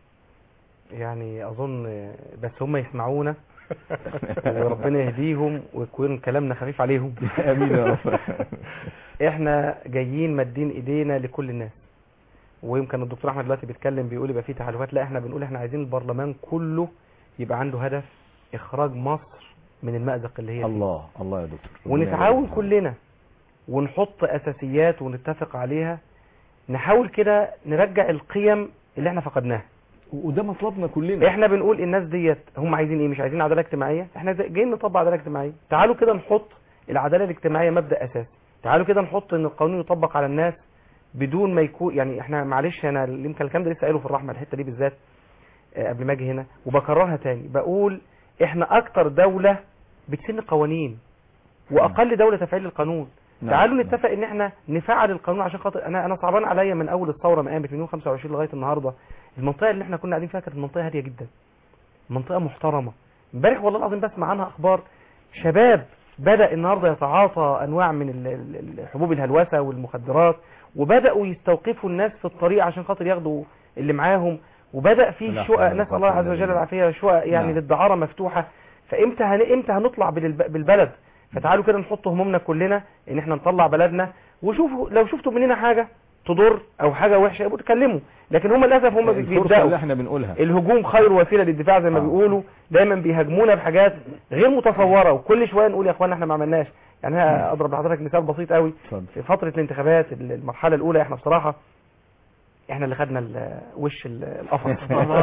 يعني اظن بس هم يسمعونا وربنا يهديهم ويكون كلامنا خفيف عليهم امين يا رب احنا جايين مادين ايدينا لكل الناس ويمكن الدكتور احمد دلوقتي بيتكلم بيقول يبقى في تحالفات لا احنا بنقول احنا عايزين البرلمان كله يبقى عنده هدف اخراج مصر من المأزق اللي هي فيه. الله الله يا دكتور ونتعاون كلنا ونحط اساسيات ونتفق عليها نحاول كده نرجع القيم اللي احنا فقدناها وده مطلبنا كلنا احنا بنقول الناس ديت هم عايزين ايه مش عايزين عداله اجتماعيه احنا زي- جايين نطبق عداله اجتماعيه تعالوا كده نحط العداله الاجتماعيه مبدا اساسي تعالوا كده نحط ان القانون يطبق على الناس بدون ما يكون يعني احنا معلش انا يمكن الكلام ده لسه قايله في الرحمه الحته دي بالذات آه، قبل ما اجي هنا وبكررها تاني بقول احنا اكتر دوله بتسن قوانين واقل دوله تفعيل القانون نعم. تعالوا نعم. نتفق ان احنا نفعل القانون عشان خاطر انا انا صعبان عليا من اول الثوره ما قامت من يوم 25 لغايه النهارده المنطقه اللي احنا كنا قاعدين فيها كانت منطقه هاديه جدا منطقه محترمه امبارح والله العظيم بسمع عنها اخبار شباب بدا النهارده يتعاطى انواع من ال- ال- ال- حبوب الهلوسه والمخدرات وبداوا يستوقفوا الناس في الطريق عشان خاطر ياخدوا اللي معاهم وبدا لا في حول شقق ولا نسال قوة الله إلا عز وجل بالله. العافيه شقق يعني نعم. للدعاره مفتوحه فامتى هن... امتى هنطلع بالب- بالبلد فتعالوا كده نحط همومنا كلنا ان احنا نطلع بلدنا وشوفوا لو شفتوا مننا حاجه تضر او حاجه وحشه يبقوا تكلموا لكن هم للاسف هم الفرصة اللي بيبداوا احنا بنقولها الهجوم خير وسيله للدفاع زي ما آه. بيقولوا دايما بيهاجمونا بحاجات غير متصوره وكل شويه نقول يا اخوانا احنا ما عملناش يعني انا اضرب لحضرتك مثال بسيط قوي اتفضل في فتره الانتخابات المرحله الاولى احنا بصراحه احنا اللي خدنا ال- وش ال- القفص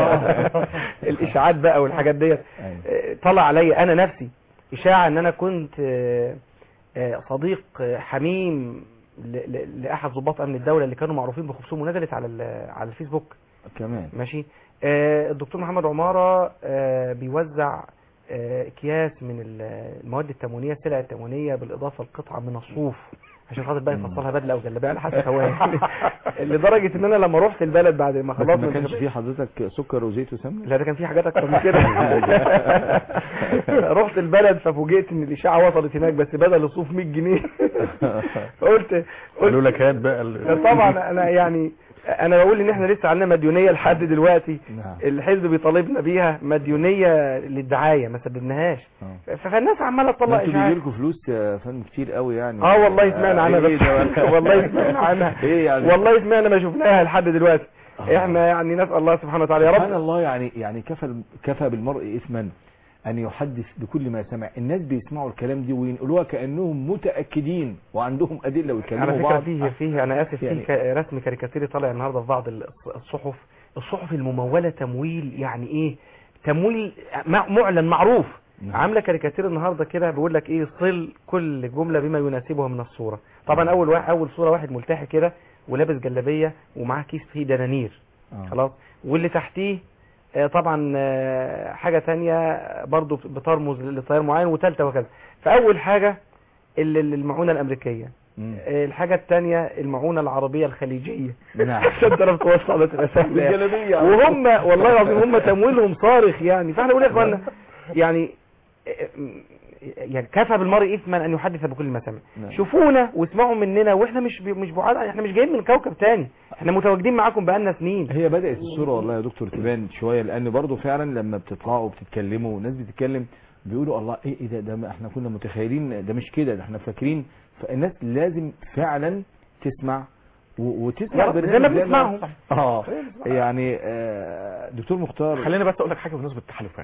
الاشاعات بقى والحاجات ديت أيوة. آه، طلع عليا انا نفسي اشاعه ان انا كنت آه، آه، صديق آه، حميم ل- ل- لاحد ضباط امن الدوله اللي كانوا معروفين بخصوم ونزلت على ال- على الفيسبوك كمان ماشي آه، الدكتور محمد عمارة آه، بيوزع آه، اكياس من ال- المواد التموينيه السلع التموينيه بالاضافه لقطعه من الصوف عشان خاطر بقى يفصلها بدله او جلابيه على حسب هواه لدرجه ان انا لما رحت البلد بعد ما بس خلصت ما من كانش الانتخابات- فيه حضرتك سكر وزيت وسمنه لا ده كان في حاجات اكتر من كده رحت البلد ففوجئت ان الاشاعه وصلت هناك بس بدل الصوف 100 جنيه فقلت قالوا قلت لك هات بقى ال- طبعا انا يعني انا بقول ان احنا لسه عندنا مديونيه لحد دلوقتي نعم الحزب بيطالبنا بيها مديونيه للدعايه ما سددناهاش آه. ف- فالناس عماله تطلع انتوا اشاعات بيجي لكم فلوس يا فندم كتير قوي يعني اه والله سمعنا عنها إيه بس ده؟ والله سمعنا عنها ايه يعني والله سمعنا ما شفناها لحد دلوقتي آه. احنا يعني نسال الله سبحانه وتعالى يا سبحان رب الله يعني يعني كفى كفى بالمرء اثما ان يحدث بكل ما سمع الناس بيسمعوا الكلام دي وينقلوها كانهم متاكدين وعندهم ادله على ويكلموا فكره بعض فيه فيه انا اسف يعني- فيه كا- رسم كاريكاتيري طالع النهارده في بعض ال- الصحف الصحف المموله تمويل يعني ايه تمويل مع- معلن معروف نعم. عامله كاريكاتير النهارده كده بيقول لك ايه صل كل جمله بما يناسبها من الصوره طبعا نعم. اول واحد اول صوره واحد ملتحي كده ولابس جلابيه ومعاه كيس فيه دنانير آه. خلاص واللي تحتيه آه، طبعا آه، حاجة تانية برضو بترمز لتيار معين وثالثة وكذا فأول حاجة ال- ال- المعونة الأمريكية مم. آه، الحاجة التانية المعونة العربية الخليجية نعم. عشان تعرف توصل تبقى سهلة يعني. بالجلابية. وهم والله العظيم هم تمويلهم صارخ يعني فاحنا بنقول يا اخوانا يعني يعني كفى بالمرء اثما ان يحدث بكل ما سمع نعم. شوفونا واسمعوا مننا واحنا مش بي- مش بعاد احنا مش جايين من كوكب تاني احنا متواجدين معاكم بقالنا سنين هي بدأت الصورة والله يا دكتور تبان شوية لأن برضو فعلا لما بتطلعوا وبتتكلموا والناس بتتكلم بيقولوا الله ايه ايه ده, ده ما احنا كنا متخيلين ده مش كده ده احنا فاكرين فالناس لازم فعلا تسمع و- وتسمع لا، برنامج زي ما ده. بنسمعهم. اه يعني آه دكتور مختار خليني بس اقول لك حاجه بالنسبه للتحالفات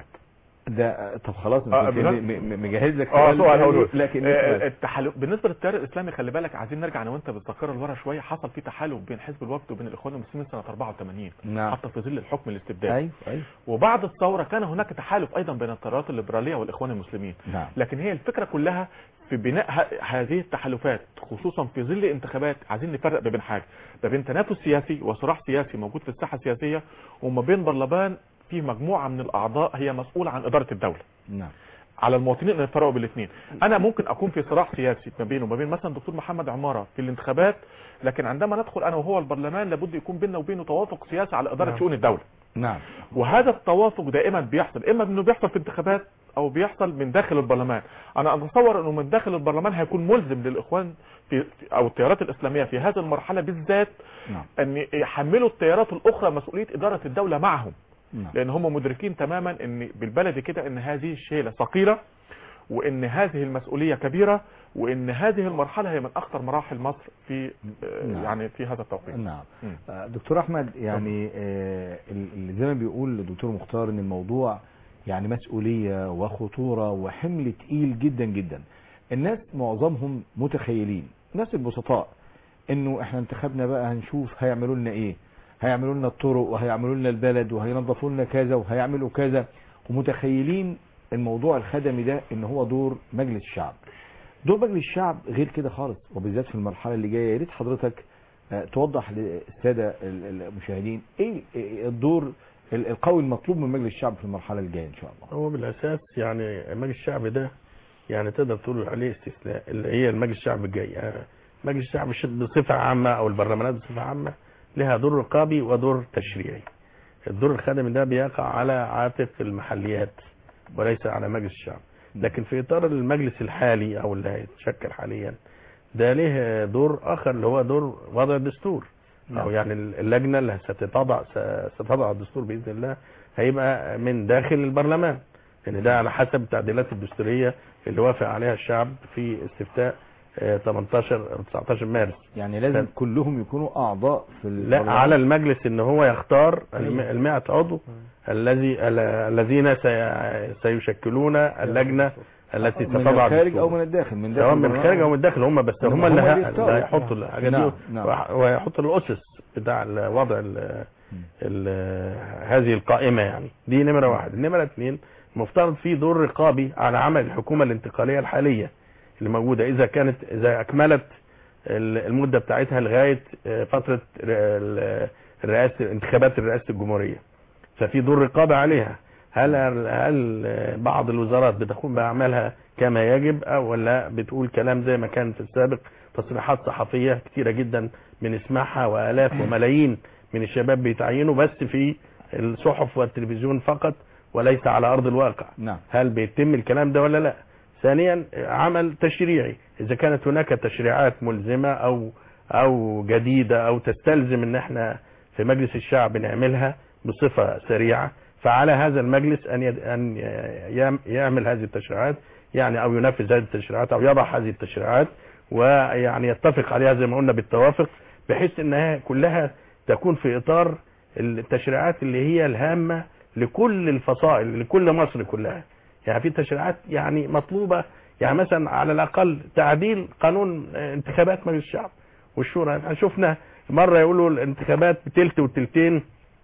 ده طب خلاص آه، أنا كنت بنفس- م- م- مجهز لك اه سؤال هقوله لكن آه، نسمع. التحالف بالنسبه للتيار الاسلامي خلي بالك عايزين نرجع انا وانت بالذاكره لورا شويه حصل في تحالف بين حزب الوفد وبين الاخوان المسلمين سنه 84 نعم. حتى في ظل الحكم الاستبدادي ايوه ايوه وبعد الثوره كان هناك تحالف ايضا بين التيارات الليبراليه والاخوان المسلمين نعم لكن هي الفكره كلها في بناء ه- هذه التحالفات خصوصا في ظل انتخابات عايزين نفرق ما بين حاجه ما بين تنافس سياسي وصراع سياسي موجود في الساحه السياسيه وما بين برلمان فيه مجموعه من الاعضاء هي مسؤوله عن اداره الدوله نعم على المواطنين ان يفرقوا بين الاثنين انا ممكن اكون في صراع سياسي ما بينه وما بين مثلا دكتور محمد عماره في الانتخابات لكن عندما ندخل انا وهو البرلمان لابد يكون بيننا وبينه توافق سياسي على اداره نعم. شؤون الدوله نعم وهذا التوافق دائما بيحصل اما انه بيحصل في انتخابات او بيحصل من داخل البرلمان انا اتصور انه من داخل البرلمان هيكون ملزم للاخوان في في- او التيارات الاسلاميه في هذه المرحله بالذات نعم ان يحملوا التيارات الاخرى مسؤوليه اداره الدوله معهم نعم لان هم مدركين تماما ان بالبلد كده ان هذه الشيله ثقيله وان هذه المسؤوليه كبيره وان هذه المرحله هي من اخطر مراحل مصر في آه، نعم. يعني في هذا التوقيت نعم مم. آه، دكتور احمد يعني آه، ال- اللي زي ما بيقول الدكتور مختار ان الموضوع يعني مسؤوليه وخطوره وحمل تقيل جدا جدا الناس معظمهم متخيلين الناس البسطاء انه احنا انتخبنا بقى هنشوف هيعملوا لنا ايه هيعملوا لنا الطرق وهيعملوا لنا البلد وهينظفوا لنا كذا وهيعملوا كذا ومتخيلين الموضوع الخدمي ده ان هو دور مجلس الشعب دور مجلس الشعب غير كده خالص وبالذات في المرحله اللي جايه يا ريت حضرتك آه، توضح للساده ال- المشاهدين ايه إيه الدور ال- القوي المطلوب من مجلس الشعب في المرحله الجايه ان شاء الله هو بالاساس يعني مجلس الشعب ده يعني تقدر تقول عليه استثناء اللي هي المجلس الشعب الجاي يعني مجلس الشعب الش- بصفه عامه او البرلمانات بصفه عامه لها دور رقابي ودور تشريعي الدور الخدمي ده بيقع على عاتق المحليات وليس على مجلس الشعب لكن في اطار المجلس الحالي او اللي هيتشكل حاليا ده ليه دور اخر اللي هو دور وضع الدستور او يعني اللجنه اللي ستضع ستضع الدستور باذن الله هيبقى من داخل البرلمان لان ده على حسب التعديلات الدستوريه اللي وافق عليها الشعب في استفتاء آه، 18 أو 19 مارس يعني لازم ف- كلهم يكونوا اعضاء في لا البرلمان. على المجلس ان هو يختار الم- المائة عضو الذي ال- الذين سي- سيشكلون اللجنة التي من ستضع الخارج الدستور. او من الداخل من داخل سواء من البرلمان الخارج او من الداخل هم بس هم هم اللي اللي ه- يختاروا. اللي هيحطوا الحاجات نعم، دي نعم. وح- ويحطوا الاسس بتاع ال- وضع ال ال هذه القائمه يعني دي نمره واحد النمره اثنين مفترض في دور رقابي على عمل الحكومه الانتقاليه الحاليه اللي موجوده اذا كانت اذا اكملت ال- المده بتاعتها لغايه آه، فتره ال- الرئاسه انتخابات رئاسه الجمهوريه ففي دور رقابه عليها هل هل بعض الوزارات بتقوم باعمالها كما يجب او ولا بتقول كلام زي ما كان في السابق تصريحات صحفيه كتيره جدا بنسمعها والاف وملايين من الشباب بيتعينوا بس في الصحف والتلفزيون فقط وليس على ارض الواقع نعم هل بيتم الكلام ده ولا لا ثانيا عمل تشريعي اذا كانت هناك تشريعات ملزمه او او جديده او تستلزم ان احنا في مجلس الشعب نعملها بصفه سريعه فعلى هذا المجلس ان يد- ان يعم- يعمل هذه التشريعات يعني او ينفذ هذه التشريعات او يضع هذه التشريعات ويعني يتفق عليها زي ما قلنا بالتوافق بحيث انها كلها تكون في اطار التشريعات اللي هي الهامه لكل الفصائل لكل مصر كلها يعني في تشريعات يعني مطلوبه يعني مثلا على الاقل تعديل قانون آه، انتخابات مجلس الشعب والشورى احنا شفنا مره يقولوا الانتخابات بتلت وتلتين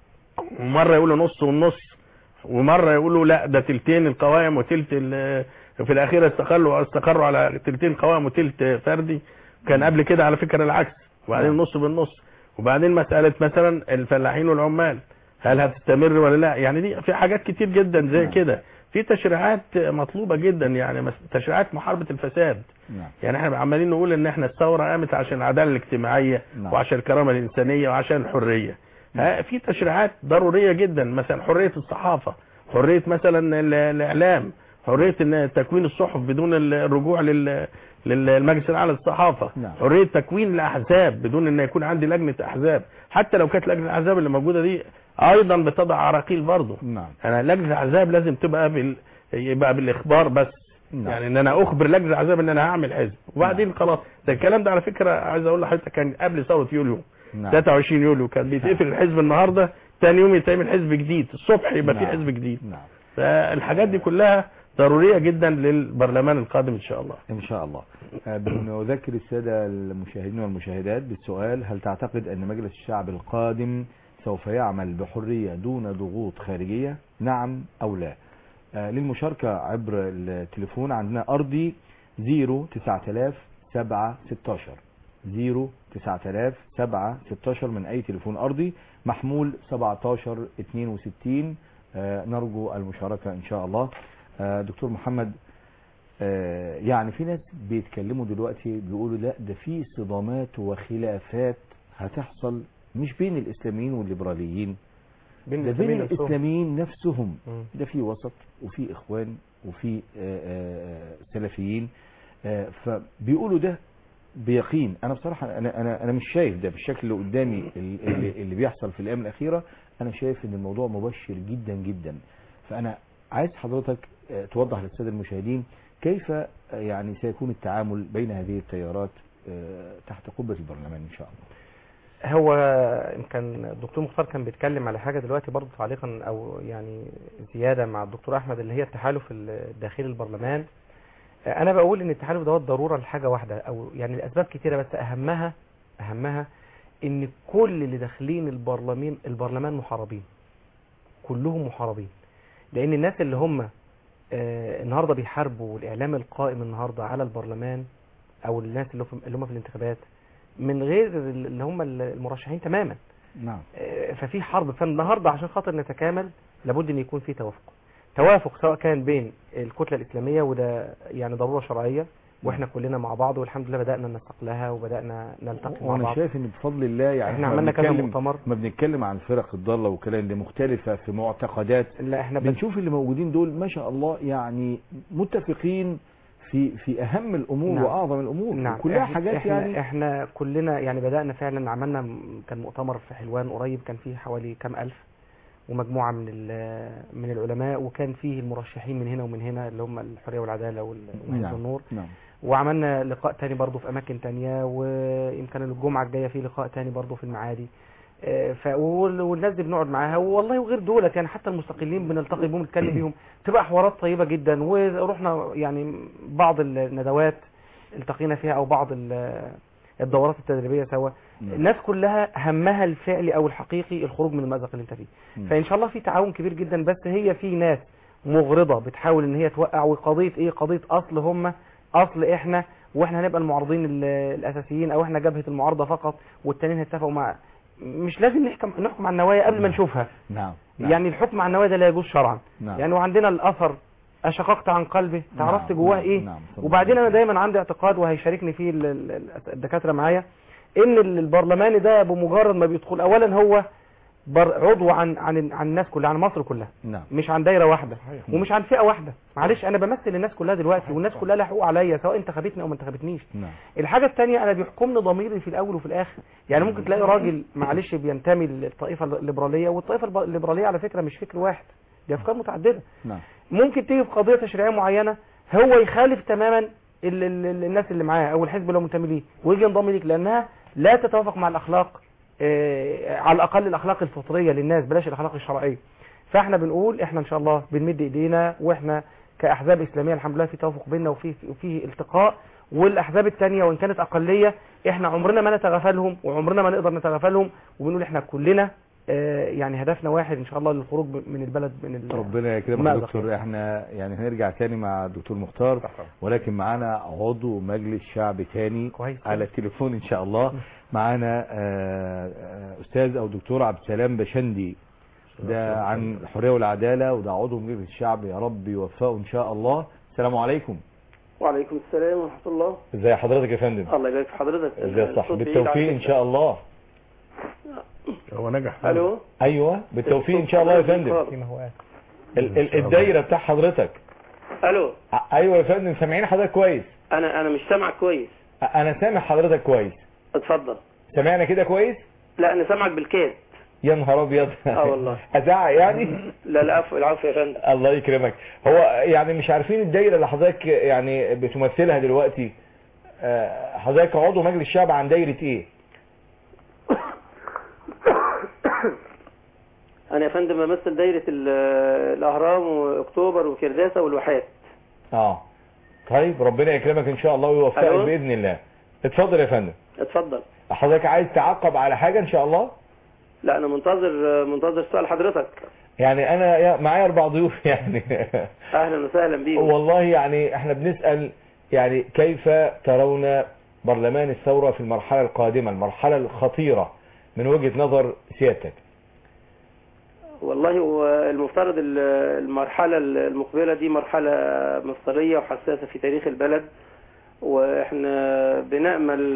ومره يقولوا نص والنص ومره يقولوا لا ده تلتين القوائم وتلت ال- في الاخير استقروا استقروا على تلتين قوائم وتلت فردي كان قبل كده على فكره العكس وبعدين نص بالنص وبعدين مساله مثلا الفلاحين والعمال هل هتستمر ولا لا يعني دي في حاجات كتير جدا زي نعم. كده في تشريعات مطلوبه جدا يعني مس- تشريعات محاربه الفساد نعم يعني احنا عمالين نقول ان احنا الثوره قامت عشان العداله الاجتماعيه نعم. وعشان الكرامه الانسانيه وعشان الحريه ها في تشريعات ضروريه جدا مثلا حريه الصحافه حريه مثلا ال- الاعلام حريه ان تكوين الصحف بدون ال- الرجوع لل للمجلس الاعلى للصحافه نعم. حريه حريه تكوين الاحزاب بدون ان يكون عندي لجنه احزاب حتى لو كانت لجنه الاحزاب اللي موجوده دي ايضا بتضع عراقيل برضه نعم انا لجنه الاحزاب لازم تبقى بال يبقى بالاخبار بس نعم. يعني ان انا اخبر لجنه الاحزاب ان انا هعمل حزب وبعدين خلاص ده الكلام ده على فكره عايز اقول لحضرتك كان قبل ثوره يوليو نعم 23 يوليو كان بيتقفل الحزب النهارده ثاني يوم يتعمل حزب جديد الصبح يبقى في نعم. حزب جديد نعم فالحاجات دي كلها ضروريه جدا للبرلمان القادم ان شاء الله إن شاء الله آه، بنذكر السادة المشاهدين والمشاهدات بالسؤال هل تعتقد أن مجلس الشعب القادم سوف يعمل بحرية دون ضغوط خارجية نعم أو لا آه، للمشاركة عبر التليفون عندنا أرضي 0 9000 7 16 0 9000 7 16 من أي تليفون أرضي محمول 17 62 آه، نرجو المشاركة إن شاء الله آه، دكتور محمد آه، يعني في ناس بيتكلموا دلوقتي بيقولوا لا ده في صدامات وخلافات هتحصل مش بين الإسلاميين والليبراليين بين ده بين الإسلاميين نفسهم. الإسلاميين نفسهم مم. ده في وسط وفي إخوان وفي آه، آه، سلفيين آه، فبيقولوا ده بيقين انا بصراحه انا انا انا مش شايف ده بالشكل اللي قدامي ال- اللي, اللي بيحصل في الايام الاخيره انا شايف ان الموضوع مبشر جدا جدا فانا عايز حضرتك آه، توضح للساده المشاهدين كيف آه، يعني سيكون التعامل بين هذه التيارات آه، تحت قبه البرلمان ان شاء الله هو يمكن الدكتور مختار كان بيتكلم على حاجه دلوقتي برضه تعليقا او يعني زياده مع الدكتور احمد اللي هي التحالف الداخلي البرلمان انا بقول ان التحالف دوت ضروره لحاجه واحده او يعني لاسباب كتيره بس اهمها اهمها ان كل اللي داخلين البرلمان البرلمان محاربين كلهم محاربين لان الناس اللي هم آه، النهارده بيحاربوا الاعلام القائم النهارده على البرلمان او الناس اللي في- اللي هم في الانتخابات من غير اللي هم المرشحين تماما نعم آه، ففي حرب فالنهارده عشان خاطر نتكامل لابد ان يكون في توافق توافق سواء كان بين الكتله الاسلاميه وده يعني ضروره شرعيه واحنا كلنا مع بعض والحمد لله بدانا ننسق لها وبدانا نلتقي مع وانا بعض شايف ان بفضل الله يعني احنا ما عملنا كذا بنتكلم- مؤتمر ما بنتكلم عن فرق الضاله وكلام دي مختلفه في معتقدات لا احنا بن... بنشوف اللي موجودين دول ما شاء الله يعني متفقين في في اهم الامور نعم. واعظم الامور نعم كلها إحنا- حاجات احنا يعني احنا كلنا يعني بدانا فعلا عملنا م- كان مؤتمر في حلوان قريب كان فيه حوالي كام الف ومجموعه من ال- من العلماء وكان فيه المرشحين من هنا ومن هنا اللي هم الحريه والعداله وال- وحزب نعم. النور نعم وعملنا لقاء تاني برضه في اماكن تانية ويمكن الجمعه الجايه في لقاء تاني برضه في المعادي آه، ف وال- والناس دي بنقعد معاها والله وغير دولت يعني حتى المستقلين بنلتقي بيهم نتكلم بيهم تبقى حوارات طيبه جدا ورحنا يعني بعض الندوات التقينا فيها او بعض ال- الدورات التدريبيه سوا نعم. الناس كلها همها الفعلي او الحقيقي الخروج من المأزق اللي انت فيه نعم. فان شاء الله في تعاون كبير جدا بس هي في ناس مغرضه بتحاول ان هي توقع وقضيه ايه قضيه اصل هم اصل احنا واحنا هنبقى المعارضين ال- الاساسيين او احنا جبهه المعارضه فقط والتانيين هيتفقوا مع مش لازم نحكم نحكم على النوايا قبل ما نعم. نشوفها نعم نعم. يعني الحكم على النوايا ده لا يجوز شرعا نعم. يعني وعندنا الاثر اشققت عن قلبي تعرفت نعم. جواه نعم. ايه نعم. وبعدين انا دايما عندي اعتقاد وهيشاركني فيه ال- ال- ال- الدكاتره معايا ان ال- البرلماني ده بمجرد ما بيدخل اولا هو بر- عضو عن عن عن الناس كلها عن مصر كلها نعم مش عن دايره واحده صحيح. ومش عن فئه واحده معلش انا بمثل الناس كلها دلوقتي والناس كلها لها حقوق عليا سواء انتخبتني او ما انتخبتنيش نعم الحاجه الثانيه انا بيحكمني ضميري في الاول وفي الاخر يعني ممكن تلاقي راجل معلش بينتمي للطائفه الليبراليه والطائفه الب- الليبراليه على فكره مش فكر واحد دي افكار متعدده نعم ممكن تيجي في قضيه تشريعيه معينه هو يخالف تماما ال ال ال الناس اللي معاه او الحزب اللي هو منتمي ليه ويجي ينضم ليك لانها لا تتوافق مع الاخلاق آه، على الاقل الاخلاق الفطريه للناس بلاش الاخلاق الشرعيه فاحنا بنقول احنا ان شاء الله بنمد ايدينا واحنا كاحزاب اسلاميه الحمد لله في توافق بيننا وفي وفي التقاء والاحزاب الثانيه وان كانت اقليه احنا عمرنا ما نتغافلهم وعمرنا ما نقدر نتغافلهم وبنقول احنا كلنا آه، يعني هدفنا واحد ان شاء الله للخروج من البلد من ال- ربنا يكرمك يا مأزق دكتور احنا يعني هنرجع تاني مع الدكتور مختار ولكن معانا عضو مجلس شعب تاني كويس. على التليفون ان شاء الله معانا آه، آه، استاذ او دكتور عبد السلام بشندي ده عن الحريه والعداله وده عضو مجلس الشعب يا رب يوفقه ان شاء الله السلام عليكم وعليكم السلام ورحمة الله ازي حضرتك يا فندم الله يبارك في حضرتك ازي صح الصوت بعيد بالتوفيق على ان فكرة. شاء الله هو نجح الو ايوه بالتوفيق ان شاء الله يا فندم فيما هو قال. ال- ال- الدايره بتاع حضرتك الو ع- ايوه يا فندم سامعين حضرتك كويس انا انا مش سامعك كويس أ- انا سامع حضرتك كويس اتفضل سامعنا كده كويس لا انا سامعك بالكاد يا نهار ابيض اه والله. ازعق يعني لا لا عفو العفو يا فندم الله يكرمك هو يعني مش عارفين الدايره اللي حضرتك يعني بتمثلها دلوقتي آه، حضرتك عضو مجلس الشعب عن دايره ايه انا يا فندم بمثل دايرة ال- الاهرام واكتوبر وكرداسة والواحات اه طيب ربنا يكرمك ان شاء الله ويوفقك ألو؟ باذن الله اتفضل يا فندم اتفضل حضرتك عايز تعقب على حاجه ان شاء الله لا انا منتظر منتظر سؤال حضرتك يعني انا يا- معايا اربع ضيوف يعني اهلا وسهلا بيكم والله يعني احنا بنسأل يعني كيف ترون برلمان الثورة في المرحلة القادمة المرحلة الخطيرة من وجهة نظر سيادتك والله هو المفترض ال- المرحلة المقبلة دي مرحلة مفصلية وحساسة في تاريخ البلد واحنا بنأمل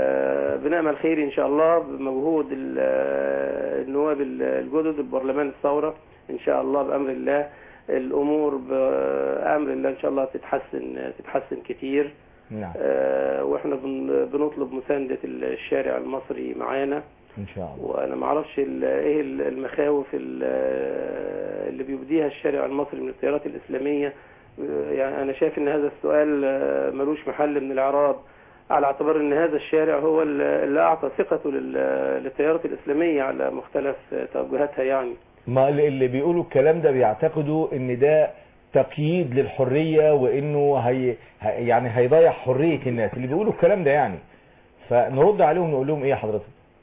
بنأمل خير ان شاء الله بمجهود ال- النواب الجدد البرلمان الثورة ان شاء الله بأمر الله الامور بأمر الله ان شاء الله تتحسن تتحسن كتير نعم آه، واحنا بن- بنطلب مساندة الشارع المصري معانا ان شاء الله وانا ما اعرفش ال- ايه ال- المخاوف ال- اللي بيبديها الشارع المصري من التيارات الاسلاميه يعني انا شايف ان هذا السؤال آه، ملوش محل من الاعراب على اعتبار ان هذا الشارع هو ال- اللي اعطى ثقته لل- للتيارات الاسلاميه على مختلف توجهاتها يعني ما اللي اللي بيقولوا الكلام ده بيعتقدوا ان ده تقييد للحرية وانه هي هي- يعني هيضيع حرية الناس اللي بيقولوا الكلام ده يعني فنرد عليهم نقول لهم ايه حضرتك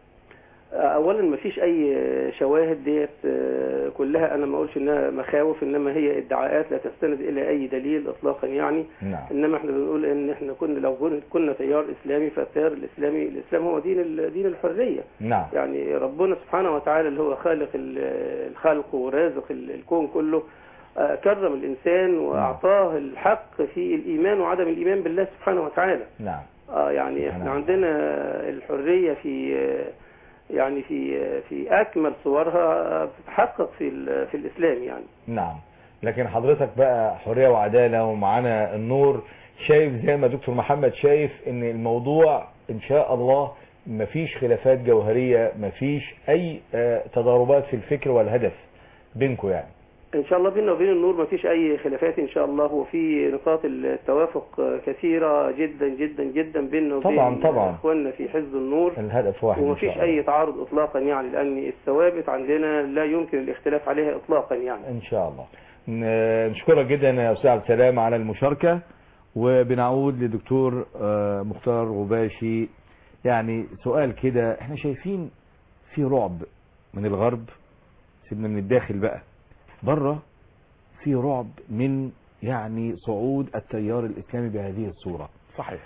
اولا ما فيش اي شواهد ديت آه، كلها انا ما اقولش انها مخاوف انما هي ادعاءات لا تستند الى اي دليل اطلاقا يعني نعم انما احنا بنقول ان احنا كنا لو كنا- كنا تيار اسلامي فالتيار الاسلامي الاسلام هو دين ال- دين الحريه نعم يعني ربنا سبحانه وتعالى اللي هو خالق ال- الخلق ورازق ال- الكون كله آه، كرم الانسان واعطاه الحق في الايمان وعدم الايمان بالله سبحانه وتعالى نعم اه يعني احنا نعم. عندنا الحريه في يعني في في اكمل صورها بتتحقق في ال- في الاسلام يعني نعم لكن حضرتك بقى حرية وعدالة ومعانا النور شايف زي ما دكتور محمد شايف ان الموضوع ان شاء الله مفيش خلافات جوهرية مفيش اي آه، تضاربات في الفكر والهدف بينكم يعني ان شاء الله بيننا وبين النور ما فيش اي خلافات ان شاء الله وفي نقاط التوافق كثيره جدا جدا جدا بيننا وبين طبعاً، طبعاً. اخواننا في حزب النور الهدف واحد وما ان شاء فيش الله اي تعارض اطلاقا يعني لان الثوابت عندنا لا يمكن الاختلاف عليها اطلاقا يعني ان شاء الله ن- نشكرك جدا يا استاذ عبد السلام على المشاركة وبنعود لدكتور آه، مختار غباشي يعني سؤال كده احنا شايفين في رعب من الغرب سيبنا من الداخل بقى بره في رعب من يعني صعود التيار الاسلامي بهذه الصورة صحيح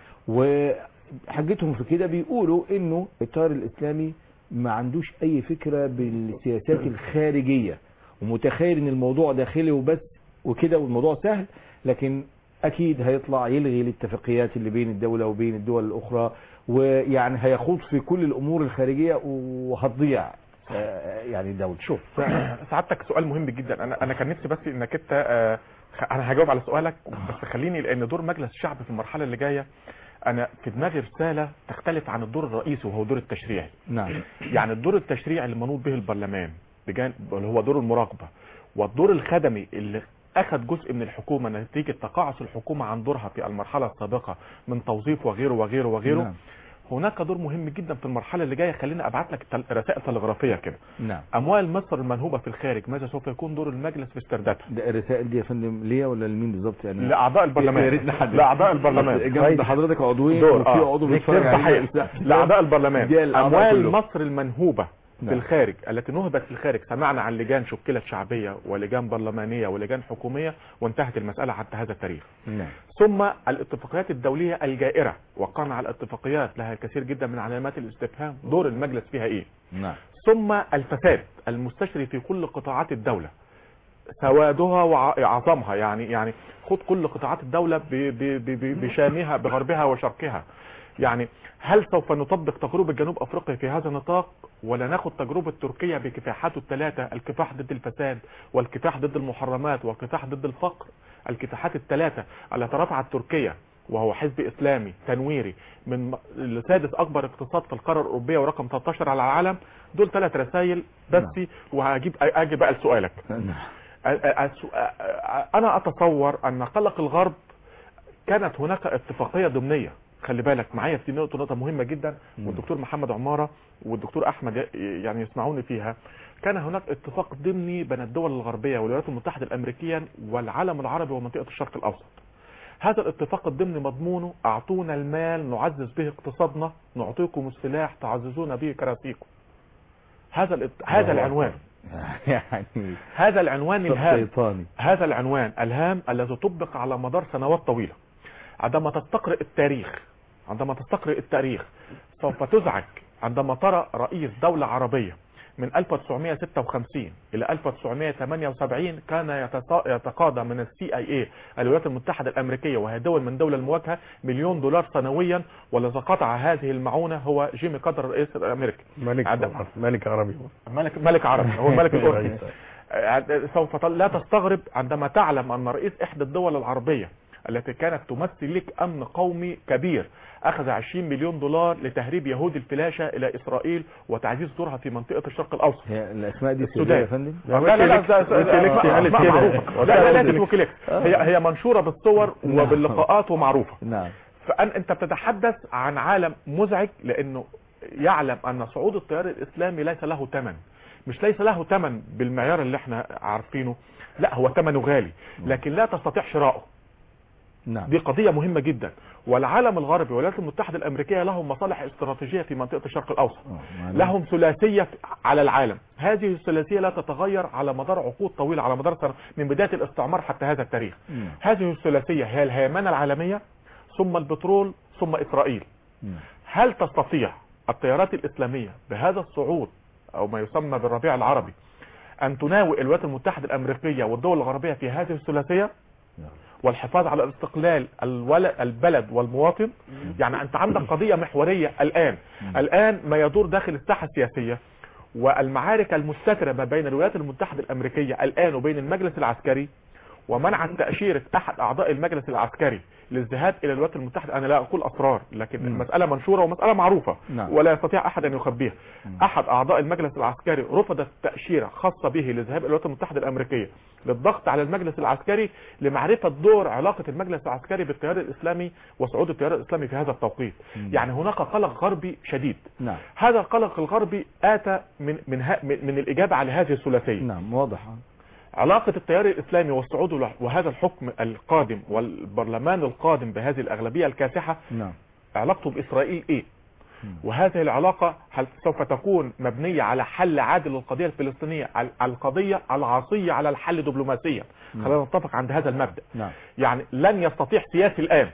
وحجتهم في كده بيقولوا انه التيار الاسلامي ما عندوش اي فكرة بالسياسات الخارجية ومتخيل ان الموضوع داخلي وبس وكده والموضوع سهل لكن اكيد هيطلع يلغي الاتفاقيات اللي بين الدولة وبين الدول الاخرى ويعني هيخوض في كل الامور الخارجية وهتضيع آه، يعني الدولة شوف سعادتك سؤال مهم جدا انا انا كان نفسي بس انك انت آه، خ- انا هجاوب على سؤالك بس خليني لان دور مجلس الشعب في المرحله اللي جايه انا في دماغي رساله تختلف عن الدور الرئيسي وهو دور التشريعي نعم يعني الدور التشريعي اللي منوط به البرلمان بجانب اللي هو دور المراقبه والدور الخدمي اللي اخذ جزء من الحكومه نتيجه تقاعس الحكومه عن دورها في المرحله السابقه من توظيف وغيره وغيره وغيره نعم. هناك دور مهم جدا في المرحله اللي جايه خليني ابعت لك تل- رسائل تلغرافيه كده نعم اموال مصر المنهوبه في الخارج ماذا سوف يكون دور المجلس في استردادها ده الرسائل دي يا فندم ليا ولا لمين بالظبط يعني لاعضاء البرلمان يا ريت نحدد. لاعضاء البرلمان جنب حضرتك عضوين دور وفي اه عضو بيتفرج نكتب علينا صحيح لاعضاء البرلمان دي الأعضاء اموال كلهم. مصر المنهوبه في نعم. الخارج التي نهبت في الخارج سمعنا عن لجان شكلت شعبيه ولجان برلمانيه ولجان حكوميه وانتهت المساله حتى هذا التاريخ نعم ثم الاتفاقيات الدوليه الجائره وقعنا على اتفاقيات لها الكثير جدا من علامات الاستفهام دور المجلس فيها ايه نعم ثم الفساد المستشري في كل قطاعات الدولة سوادها وعظمها يعني يعني خد كل قطاعات الدولة ب- ب- ب- ب- بشامها بغربها وشرقها يعني هل سوف نطبق تجربة جنوب افريقيا في هذا النطاق ولا ناخد تجربة تركيا بكفاحاته الثلاثة الكفاح ضد الفساد والكفاح ضد المحرمات والكفاح ضد الفقر الكفاحات الثلاثة التي رفعت تركيا وهو حزب اسلامي تنويري من م- سادس اكبر اقتصاد في القاره الاوروبيه ورقم 13 على العالم دول ثلاث رسائل بس وهجيب اجي بقى لسؤالك نعم ا- ا- السؤ- ا- ا- انا اتصور ان قلق الغرب كانت هناك اتفاقيه ضمنيه خلي بالك معايا في نقطه نقطه مهمه جدا والدكتور محمد عماره والدكتور احمد ي- يعني يسمعوني فيها كان هناك اتفاق ضمني بين الدول الغربيه والولايات المتحده الامريكيه والعالم العربي ومنطقه الشرق الاوسط هذا الاتفاق الضمني مضمونه اعطونا المال نعزز به اقتصادنا نعطيكم السلاح تعززون به كراسيكم هذا الات... هذا العنوان يعني هذا العنوان الهام شيطاني هذا العنوان الهام الذي طبق على مدار سنوات طويلة عندما تستقرئ التاريخ عندما تستقرئ التاريخ سوف تزعج عندما ترى رئيس دولة عربية من 1956 إلى 1978 كان يتص- يتقاضى من السي اي اي الولايات المتحدة الأمريكية وهي دول من دول المواجهة مليون دولار سنويا والذي قطع هذه المعونة هو جيمي كادر الرئيس الأمريكي ملك عندما- ملك عربي ملك ملك عربي هو الملك الأردني رئيس. آه، سوف ت- لا تستغرب عندما تعلم أن رئيس إحدى الدول العربية التي كانت تمثل لك أمن قومي كبير أخذ 20 مليون دولار لتهريب يهود الفلاشة إلى إسرائيل وتعزيز دورها في منطقة الشرق الأوسط هي الاسماء دي السودان. سوداء يا فندم لا لا لا ده- ده- ده- ويكيليكس أسماء- قالت أسماء كده. معروفة. لا لا لا ويكيليكس هي هي منشورة بالصور نعم. وباللقاءات ومعروفة نعم فأن أنت بتتحدث عن عالم مزعج لأنه يعلم أن صعود التيار الإسلامي ليس له ثمن مش ليس له ثمن بالمعيار اللي احنا عارفينه لا هو ثمنه غالي لكن لا تستطيع شراؤه نعم دي قضية مهمة جدا والعالم الغربي والولايات المتحدة الأمريكية لهم مصالح استراتيجية في منطقة الشرق الأوسط آه، معناه- لهم ثلاثية على العالم هذه الثلاثية لا تتغير على مدار عقود طويلة على مدار سنة من بداية الاستعمار حتى هذا التاريخ نعم. هذه الثلاثية هي الهيمنة العالمية ثم البترول ثم إسرائيل نعم. هل تستطيع التيارات الإسلامية بهذا الصعود أو ما يسمى بالربيع العربي أن تناوئ الولايات المتحدة الأمريكية والدول الغربية في هذه الثلاثية نعم. والحفاظ على الاستقلال الولد البلد والمواطن يعني أنت عندك قضية محورية الآن الآن ما يدور داخل الساحة السياسية والمعارك المستترة ما بين الولايات المتحدة الأمريكية الآن وبين المجلس العسكري ومنع تأشيرة أحد أعضاء المجلس العسكري للذهاب إلى الولايات المتحدة أنا لا أقول أسرار لكن مم. المسألة منشورة ومسألة معروفة نعم. ولا يستطيع أحد أن يخبيها أحد أعضاء المجلس العسكري رفضت تأشيرة خاصة به للذهاب إلى الولايات المتحدة الأمريكية للضغط على المجلس العسكري لمعرفة دور علاقة المجلس العسكري بالتيار الإسلامي وصعود التيار الإسلامي في هذا التوقيت مم. يعني هناك قلق غربي شديد نعم هذا القلق الغربي آتى من من ها- من من الإجابة على هذه الثلاثية نعم واضح علاقة التيار الإسلامي والصعود له وهذا الحكم القادم والبرلمان القادم بهذه الأغلبية الكاسحة نعم علاقته بإسرائيل إيه مم. وهذه العلاقة هل سوف تكون مبنية على حل عادل للقضية الفلسطينية ال- القضية العاصية على الحل دبلوماسيا مم. خلينا نتفق عند هذا المبدأ نعم يعني لن يستطيع سياسي الآن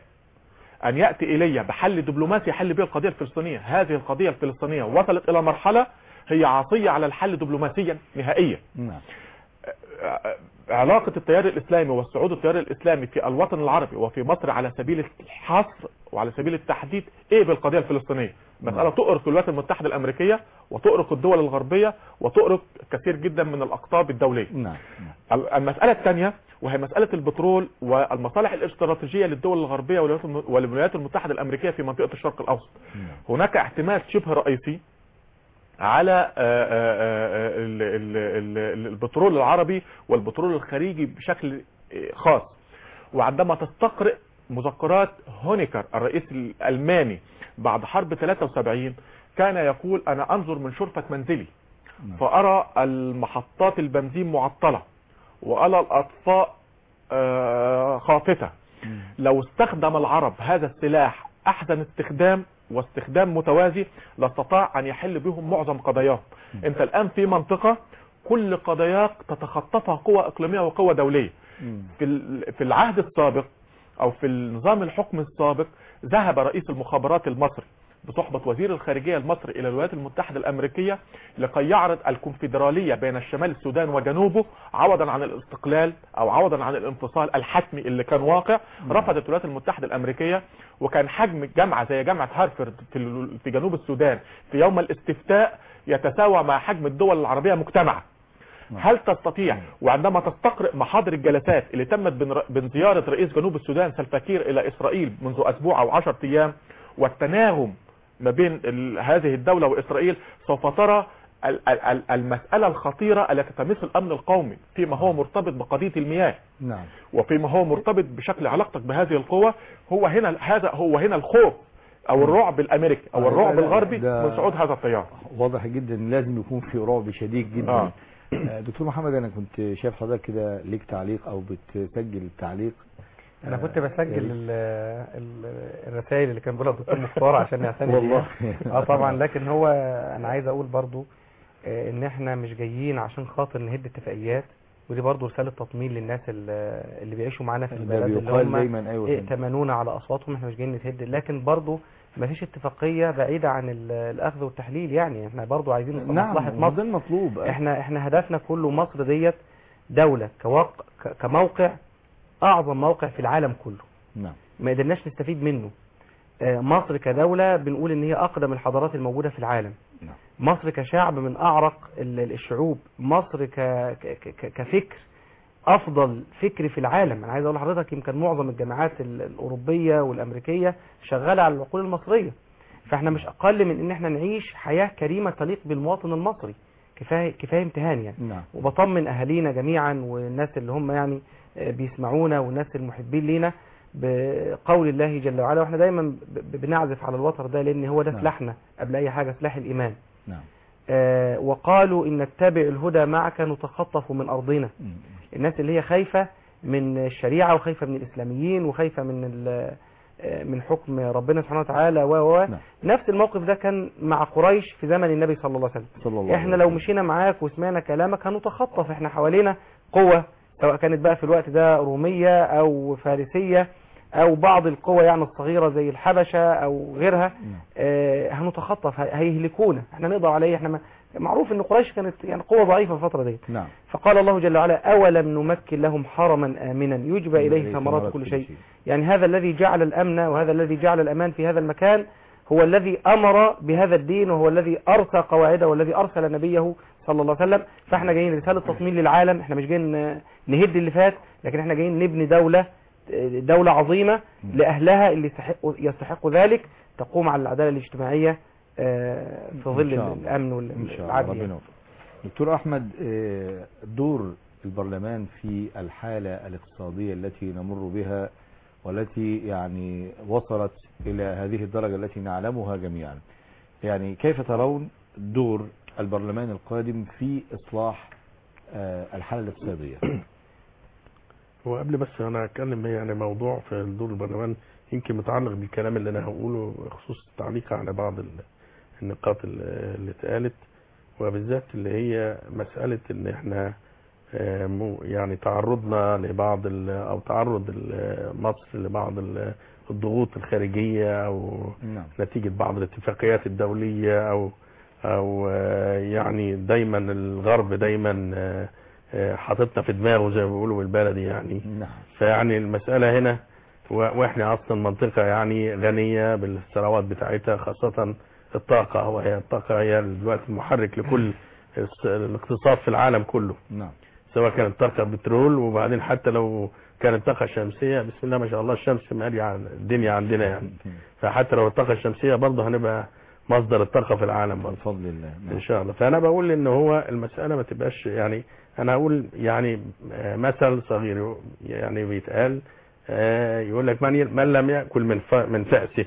أن يأتي إلي بحل دبلوماسي يحل به القضية الفلسطينية هذه القضية الفلسطينية وصلت إلى مرحلة هي عاصية على الحل دبلوماسيا نهائيا نعم علاقة التيار الإسلامي والصعود التيار الإسلامي في الوطن العربي وفي مصر على سبيل الحصر وعلى سبيل التحديد إيه بالقضية الفلسطينية مسألة تؤرق الولايات المتحدة الأمريكية وتؤرق الدول الغربية وتؤرق كثير جدا من الأقطاب الدولية نعم نعم. المسألة الثانية وهي مسألة البترول والمصالح الاستراتيجية للدول الغربية والولايات الم- والولايات المتحدة الأمريكية في منطقة الشرق الأوسط نعم. هناك اعتماد شبه رئيسي على آه، آه، آه، ال- ال- ال- البترول العربي والبترول الخارجي بشكل آه، خاص وعندما تستقرئ مذكرات هونيكر الرئيس الألماني بعد حرب 73 كان يقول انا انظر من شرفة منزلي نعم. فارى المحطات البنزين معطلة وارى الاطفاء آه، خافتة لو استخدم العرب هذا السلاح احسن استخدام واستخدام متوازي لاستطاع ان يحل بهم معظم قضاياهم انت الان في منطقة كل قضاياك تتخطفها قوى اقليمية وقوى دولية مم. في ال- في العهد السابق او في النظام الحكم السابق ذهب رئيس المخابرات المصري بصحبة وزير الخارجية المصري الى الولايات المتحدة الامريكية لكي يعرض الكونفدرالية بين الشمال السودان وجنوبه عوضا عن الاستقلال او عوضا عن الانفصال الحتمي اللي كان واقع رفضت الولايات المتحدة الامريكية وكان حجم جامعة زي جامعة هارفرد في, ال- في جنوب السودان في يوم الاستفتاء يتساوى مع حجم الدول العربية مجتمعة هل تستطيع وعندما تستقرئ محاضر الجلسات اللي تمت بين- بين زيارة رئيس جنوب السودان سلفاكير الى اسرائيل منذ اسبوع او عشرة ايام والتناغم ما بين ال- هذه الدولة واسرائيل سوف ترى ال- ال- ال- المسألة الخطيرة التي تمس الامن القومي فيما هو مرتبط بقضية المياه نعم وفيما هو مرتبط بشكل علاقتك بهذه القوة هو هنا هذا هو هنا الخوف او الرعب الامريكي او آه، الرعب لا، لا، الغربي ده- من صعود هذا التيار واضح جدا إن لازم يكون في رعب شديد جدا آه. آه، دكتور محمد انا كنت شايف حضرتك كده ليك تعليق او بتسجل تعليق انا آه، كنت بسجل يا ريت. ال- ال- الرسائل اللي كان بيقولها الدكتور مختار عشان نعتني والله. بيها. اه طبعا لكن هو انا عايز اقول برضو آه، ان احنا مش جايين عشان خاطر نهد اتفاقيات ودي برضو رساله تطمين للناس اللي اللي بيعيشوا معانا في ده البلد اللي بيقال هم دايما ايوه كده. ائتمنونا على اصواتهم احنا مش جايين نتهد لكن برضو ما فيش اتفاقيه بعيده عن ال- الاخذ والتحليل يعني احنا برضو عايزين مصلحه نعم مصر ده المطلوب احنا احنا هدفنا كله مصر ديت دولة كوق... ك- كموقع اعظم موقع في العالم كله نعم ما قدرناش نستفيد منه آه، مصر كدولة بنقول ان هي اقدم الحضارات الموجودة في العالم نعم. مصر كشعب من اعرق ال- ال- الشعوب مصر ك... ك... ك- كفكر افضل فكر في العالم انا عايز اقول لحضرتك يمكن معظم الجامعات ال- الاوروبيه والامريكيه شغاله على العقول المصريه فاحنا مش اقل من ان احنا نعيش حياه كريمه تليق بالمواطن المصري كفايه كفايه امتهان يعني نعم وبطمن اهالينا جميعا والناس اللي هم يعني آه، بيسمعونا والناس المحبين لينا بقول الله جل وعلا واحنا دايما ب- ب- بنعزف على الوتر ده لان هو ده نعم. سلاحنا قبل اي حاجه سلاح الايمان نعم آه، وقالوا ان نتبع الهدى معك نتخطف من ارضنا مم. الناس اللي هي خايفه من الشريعه وخايفه من الاسلاميين وخايفه من ال- آه، من حكم ربنا سبحانه وتعالى و و نعم. نفس الموقف ده كان مع قريش في زمن النبي صلى الله عليه وسلم صلى الله احنا عليه لو وسلم. مشينا معاك وسمعنا كلامك هنتخطف احنا حوالينا قوة سواء كانت بقى في الوقت ده رومية او فارسية او بعض القوى يعني الصغيرة زي الحبشة او غيرها نعم. اه هنتخطف هي- هيهلكونا احنا نقدر عليه احنا ما معروف ان قريش كانت يعني قوة ضعيفة في الفترة دي نعم فقال الله جل وعلا اولم نمكن لهم حرما امنا يجبى اليه ثمرات كل شيء يعني هذا الذي جعل الأمن وهذا الذي جعل الأمان في هذا المكان هو الذي أمر بهذا الدين وهو الذي أرسى قواعده والذي أرسل نبيه صلى الله عليه وسلم فاحنا جايين رسالة تطمين للعالم احنا مش جايين ن- نهد اللي فات لكن احنا جايين نبني دولة دولة عظيمة لأهلها اللي يستحق يستحقوا ذلك تقوم على العدالة الاجتماعية آه، في إن ظل شاء الله. الأمن ان شاء الله والعدل ربنا يعني. يوفقك دكتور احمد آه، دور البرلمان في الحالة الاقتصادية التي نمر بها والتي يعني وصلت الى هذه الدرجة التي نعلمها جميعا يعني كيف ترون دور البرلمان القادم في اصلاح آه، الحالة الاقتصادية هو قبل بس انا اتكلم يعني موضوع في دور البرلمان يمكن متعلق بالكلام اللي انا هقوله بخصوص التعليق على بعض ال- النقاط ال- اللي اتقالت وبالذات اللي هي مسألة ان احنا آه، مو- يعني تعرضنا لبعض ال- او تعرض ال- مصر لبعض ال- الضغوط الخارجية او نعم نتيجة بعض الاتفاقيات الدولية أو أو آه، يعني دايما الغرب دايما آه، آه، حاططنا في دماغه زي ما بيقولوا بالبلدي يعني نعم فيعني المسألة هنا و- واحنا أصلا منطقة يعني غنية بالثروات بتاعتها خاصة الطاقة وهي الطاقة هي دلوقتي المحرك لكل الس- الاقتصاد في العالم كله نعم سواء كانت طاقة بترول وبعدين حتى لو كانت طاقة شمسية بسم الله ما شاء الله الشمس مالية عن- الدنيا عندنا يعني فحتى لو الطاقة الشمسية برضه هنبقى مصدر الطاقة في العالم برضه بفضل الله ان نعم. شاء الله فانا بقول ان هو المسألة ما تبقاش يعني انا اقول يعني آه، مثل صغير يعني بيتقال آه، يقول لك من ي- من لم يأكل من ف- من فأسه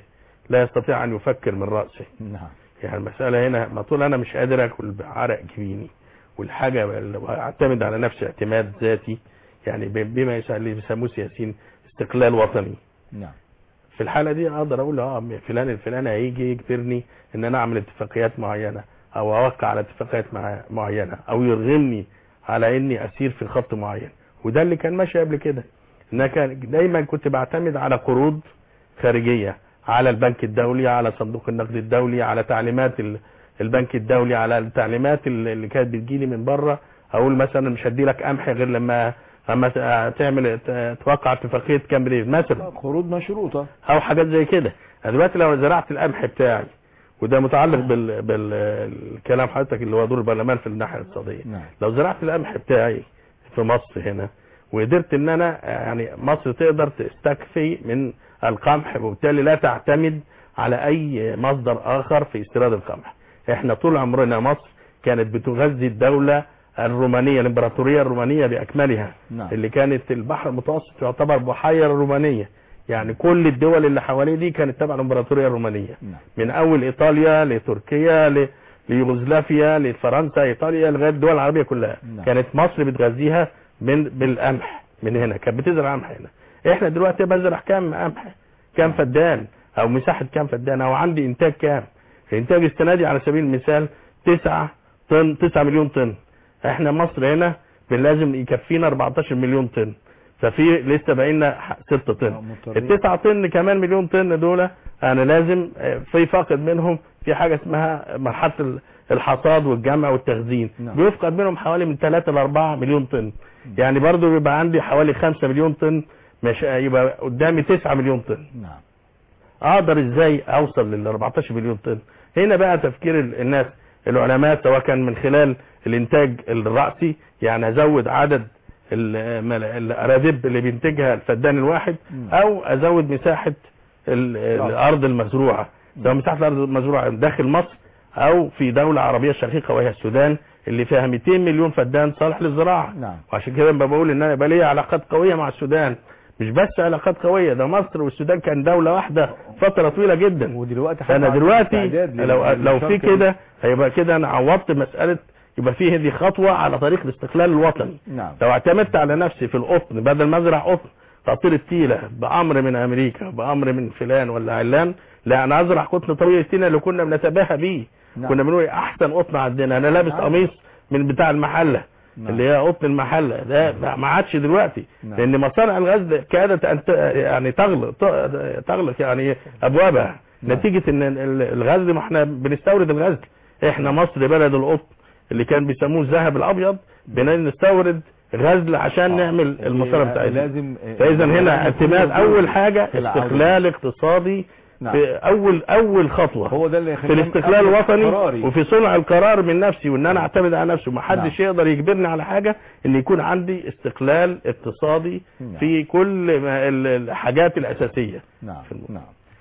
لا يستطيع ان يفكر من راسه نعم يعني المسألة هنا ما طول أنا مش قادر أكل بعرق جبيني والحاجة اللي أعتمد على نفسي اعتماد ذاتي يعني ب- بما يسمى- اللي بيسموه سياسيين استقلال وطني نعم في الحالة دي أقدر أقول اه فلان الفلاني هيجي يجبرني إن أنا أعمل اتفاقيات معينة أو أوقع على اتفاقيات مع معينة أو يرغمني على إني أسير في خط معين وده اللي كان ماشي قبل كده إن أنا كان دايما كنت بعتمد على قروض خارجية على البنك الدولي على صندوق النقد الدولي على تعليمات ال- البنك الدولي على التعليمات اللي اللي كانت بتجيلي من بره اقول مثلا مش هدي لك قمح غير لما لما ت- تعمل ت- توقع اتفاقيه كامبريج مثلا قروض مشروطة او حاجات زي كده أنا دلوقتي لو زرعت القمح بتاعي وده متعلق بال بالكلام حضرتك اللي هو دور البرلمان في الناحيه الاقتصاديه نعم لو زرعت القمح بتاعي في مصر هنا وقدرت ان انا يعني مصر تقدر تستكفي من القمح وبالتالي لا تعتمد على اي مصدر اخر في استيراد القمح احنا طول عمرنا مصر كانت بتغذي الدولة الرومانية الامبراطورية الرومانية باكملها نعم اللي كانت البحر المتوسط يعتبر بحيرة رومانية يعني كل الدول اللي حواليه دي كانت تبع الامبراطورية الرومانية نعم من اول ايطاليا لتركيا ل- ليوغوسلافيا لفرنسا ايطاليا لغايه الدول العربيه كلها نعم. كانت مصر بتغذيها من بالقمح من هنا كانت بتزرع قمح هنا احنا دلوقتي بزرع كام قمح كام فدان او مساحه كام فدان او عندي انتاج كام انتاج السنه دي على سبيل المثال 9 طن 9 مليون طن احنا مصر هنا لازم يكفينا 14 مليون طن ففي لسه باقي لنا 6 طن مضطرين. التسعة طن كمان مليون طن دول انا لازم آه، في فاقد منهم في حاجة اسمها مرحلة ال- الحصاد والجمع والتخزين نعم. بيفقد منهم حوالي من 3 ل 4 مليون طن يعني برضو بيبقى عندي حوالي 5 مليون طن مش يبقى قدامي 9 مليون طن نعم اقدر ازاي اوصل لل 14 مليون طن هنا بقى تفكير ال- الناس العلماء سواء كان من خلال الانتاج الرأسي يعني ازود عدد ال- مل- الارادب اللي بينتجها الفدان الواحد مم. او ازود مساحة ال- الارض المزروعة سواء مساحة الارض المزروعة داخل مصر او في دولة عربية شقيقة وهي السودان اللي فيها 200 مليون فدان صالح للزراعة نعم وعشان كده ببقى بقول ان انا يبقى ليا علاقات قويه مع السودان مش بس علاقات قويه ده مصر والسودان كان دوله واحده فتره طويله جدا ودلوقتي فانا عندنا دلوقتي استعداد لل- لو لو في للمشاركة كده هيبقى كده انا عوضت مساله يبقى فيه دي خطوه على طريق الاستقلال الوطني دي. نعم لو اعتمدت على نفسي في القطن بدل ما ازرع قطن تقطير التيله بامر من امريكا بامر من فلان ولا علان لا انا ازرع قطن طويل التيله اللي كنا بنتباهى بيه نعم. كنا بنقول احسن قطن عندنا انا لابس نعم. قميص من بتاع المحله نعم. اللي هي قطن المحله ده ما- ما عادش دلوقتي نعم. لان مصانع الغزل كادت ان ت- يعني تغلق ت- تغلق يعني ابوابها نعم. نتيجه ان ال- الغزل ما احنا بنستورد الغزل احنا مصر بلد القطن اللي كان بيسموه الذهب الابيض بنستورد غزل عشان نعمل المصانع بتاعتنا لازم فاذا هنا لازم اعتماد يكون اول موجود حاجه في العودة. استقلال اقتصادي نعم. في اول اول خطوه هو ده اللي في يخلينا الاستقلال قبل الوطني قراري. وفي صنع القرار من نفسي وان انا اعتمد على نفسي ومحدش يقدر يجبرني على حاجه ان يكون عندي استقلال اقتصادي نعم. في كل ما ال- الحاجات الاساسيه نعم في الم- نعم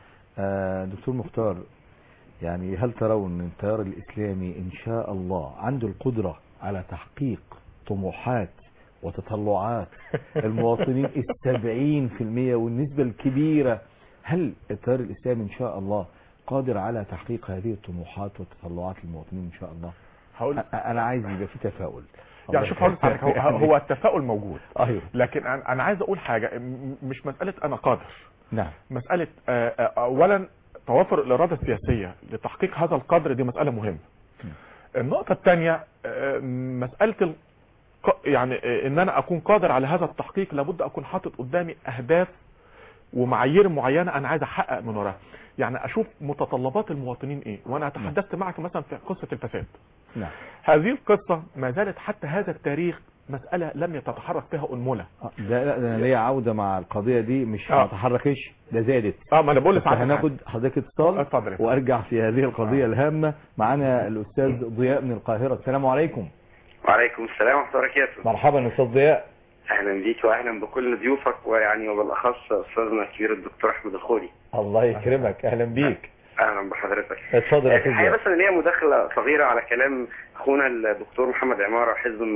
آه دكتور مختار يعني هل ترون ان التيار الاسلامي ان شاء الله عنده القدرة على تحقيق طموحات وتطلعات المواطنين السبعين في المية والنسبة الكبيرة هل التيار الاسلامي ان شاء الله قادر على تحقيق هذه الطموحات وتطلعات المواطنين ان شاء الله هقول أ- انا عايز يبقى في تفاؤل يعني شوف هقول لحضرتك هو, هو التفاؤل موجود ايوه لكن انا أنا عايز اقول حاجه م- مش مساله انا قادر نعم مساله آه، آه، اولا توافر الاراده السياسيه لتحقيق هذا القدر دي مساله مهمه النقطه الثانيه مساله ال- ق- يعني آه، ان انا اكون قادر على هذا التحقيق لابد اكون حاطط قدامي اهداف ومعايير معينه انا عايز احقق من وراها يعني اشوف متطلبات المواطنين ايه وانا تحدثت معك مثلا في قصه الفساد نعم هذه القصه ما زالت حتى هذا التاريخ مساله لم يتحرك فيها انمله آه، لا لا ده انا ليا عودة مع القضية دي مش آه. ما تحركش ده زادت اه ما انا بقول بس لسعادتك هناخد حضرتك اتصال اتفضل يا فندم. وارجع في هذه القضية الهامة معانا الاستاذ ضياء من القاهرة السلام عليكم وعليكم السلام ورحمة الله وبركاته مرحبا استاذ ضياء أهلا بيك وأهلا بكل ضيوفك ويعني وبالأخص أستاذنا الكبير الدكتور أحمد الخولي الله يكرمك اهلا بيك أهلا بحضرتك اتفضل يا استاذ الحقيقة ضياء بس أنا ليا مداخلة صغيرة على كلام أخونا الدكتور محمد عمارة حزب النور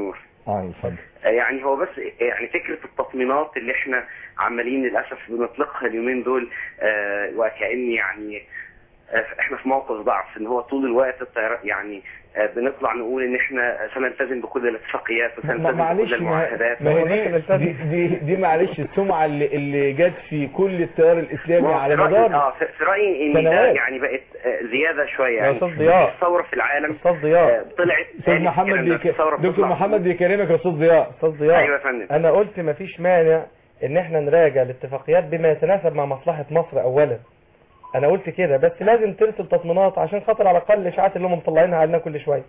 اه اتفضل يعني هو بس يعني فكرة التطمينات اللي احنا عمالين للأسف بنطلقها اليومين دول آه، وكأن يعني آه، احنا في موقف ضعف ان هو طول الوقت الطيران يعني آه، بنطلع نقول ان احنا سنلتزم بكل الاتفاقيات ما- وسنلتزم معلش بكل ما المعاهدات ما هي دي, دي, دي, دي معلش السمعة اللي, اللي جت في كل التيار الإسلامي ما هو على في رأيي- مدار اه في في رأيي ان ده سنوات. يعني بقت آه، زيادة شوية يا يعني أستاذ ضياء. الثورة في العالم استاذ ضياء آه، طلعت أستاذ قالت محمد كده إن بيك... الثورة دكتور بتطلع- محمد بيكلمك يا أستاذ ضياء استاذ ضياء ايوه يا فندم انا قلت مفيش مانع ان احنا نراجع الاتفاقيات بما يتناسب مع مصلحة مصر اولا انا قلت كده بس لازم ترسل تطمينات عشان خاطر على الاقل الاشاعات اللي هم مطلعينها علينا كل شويه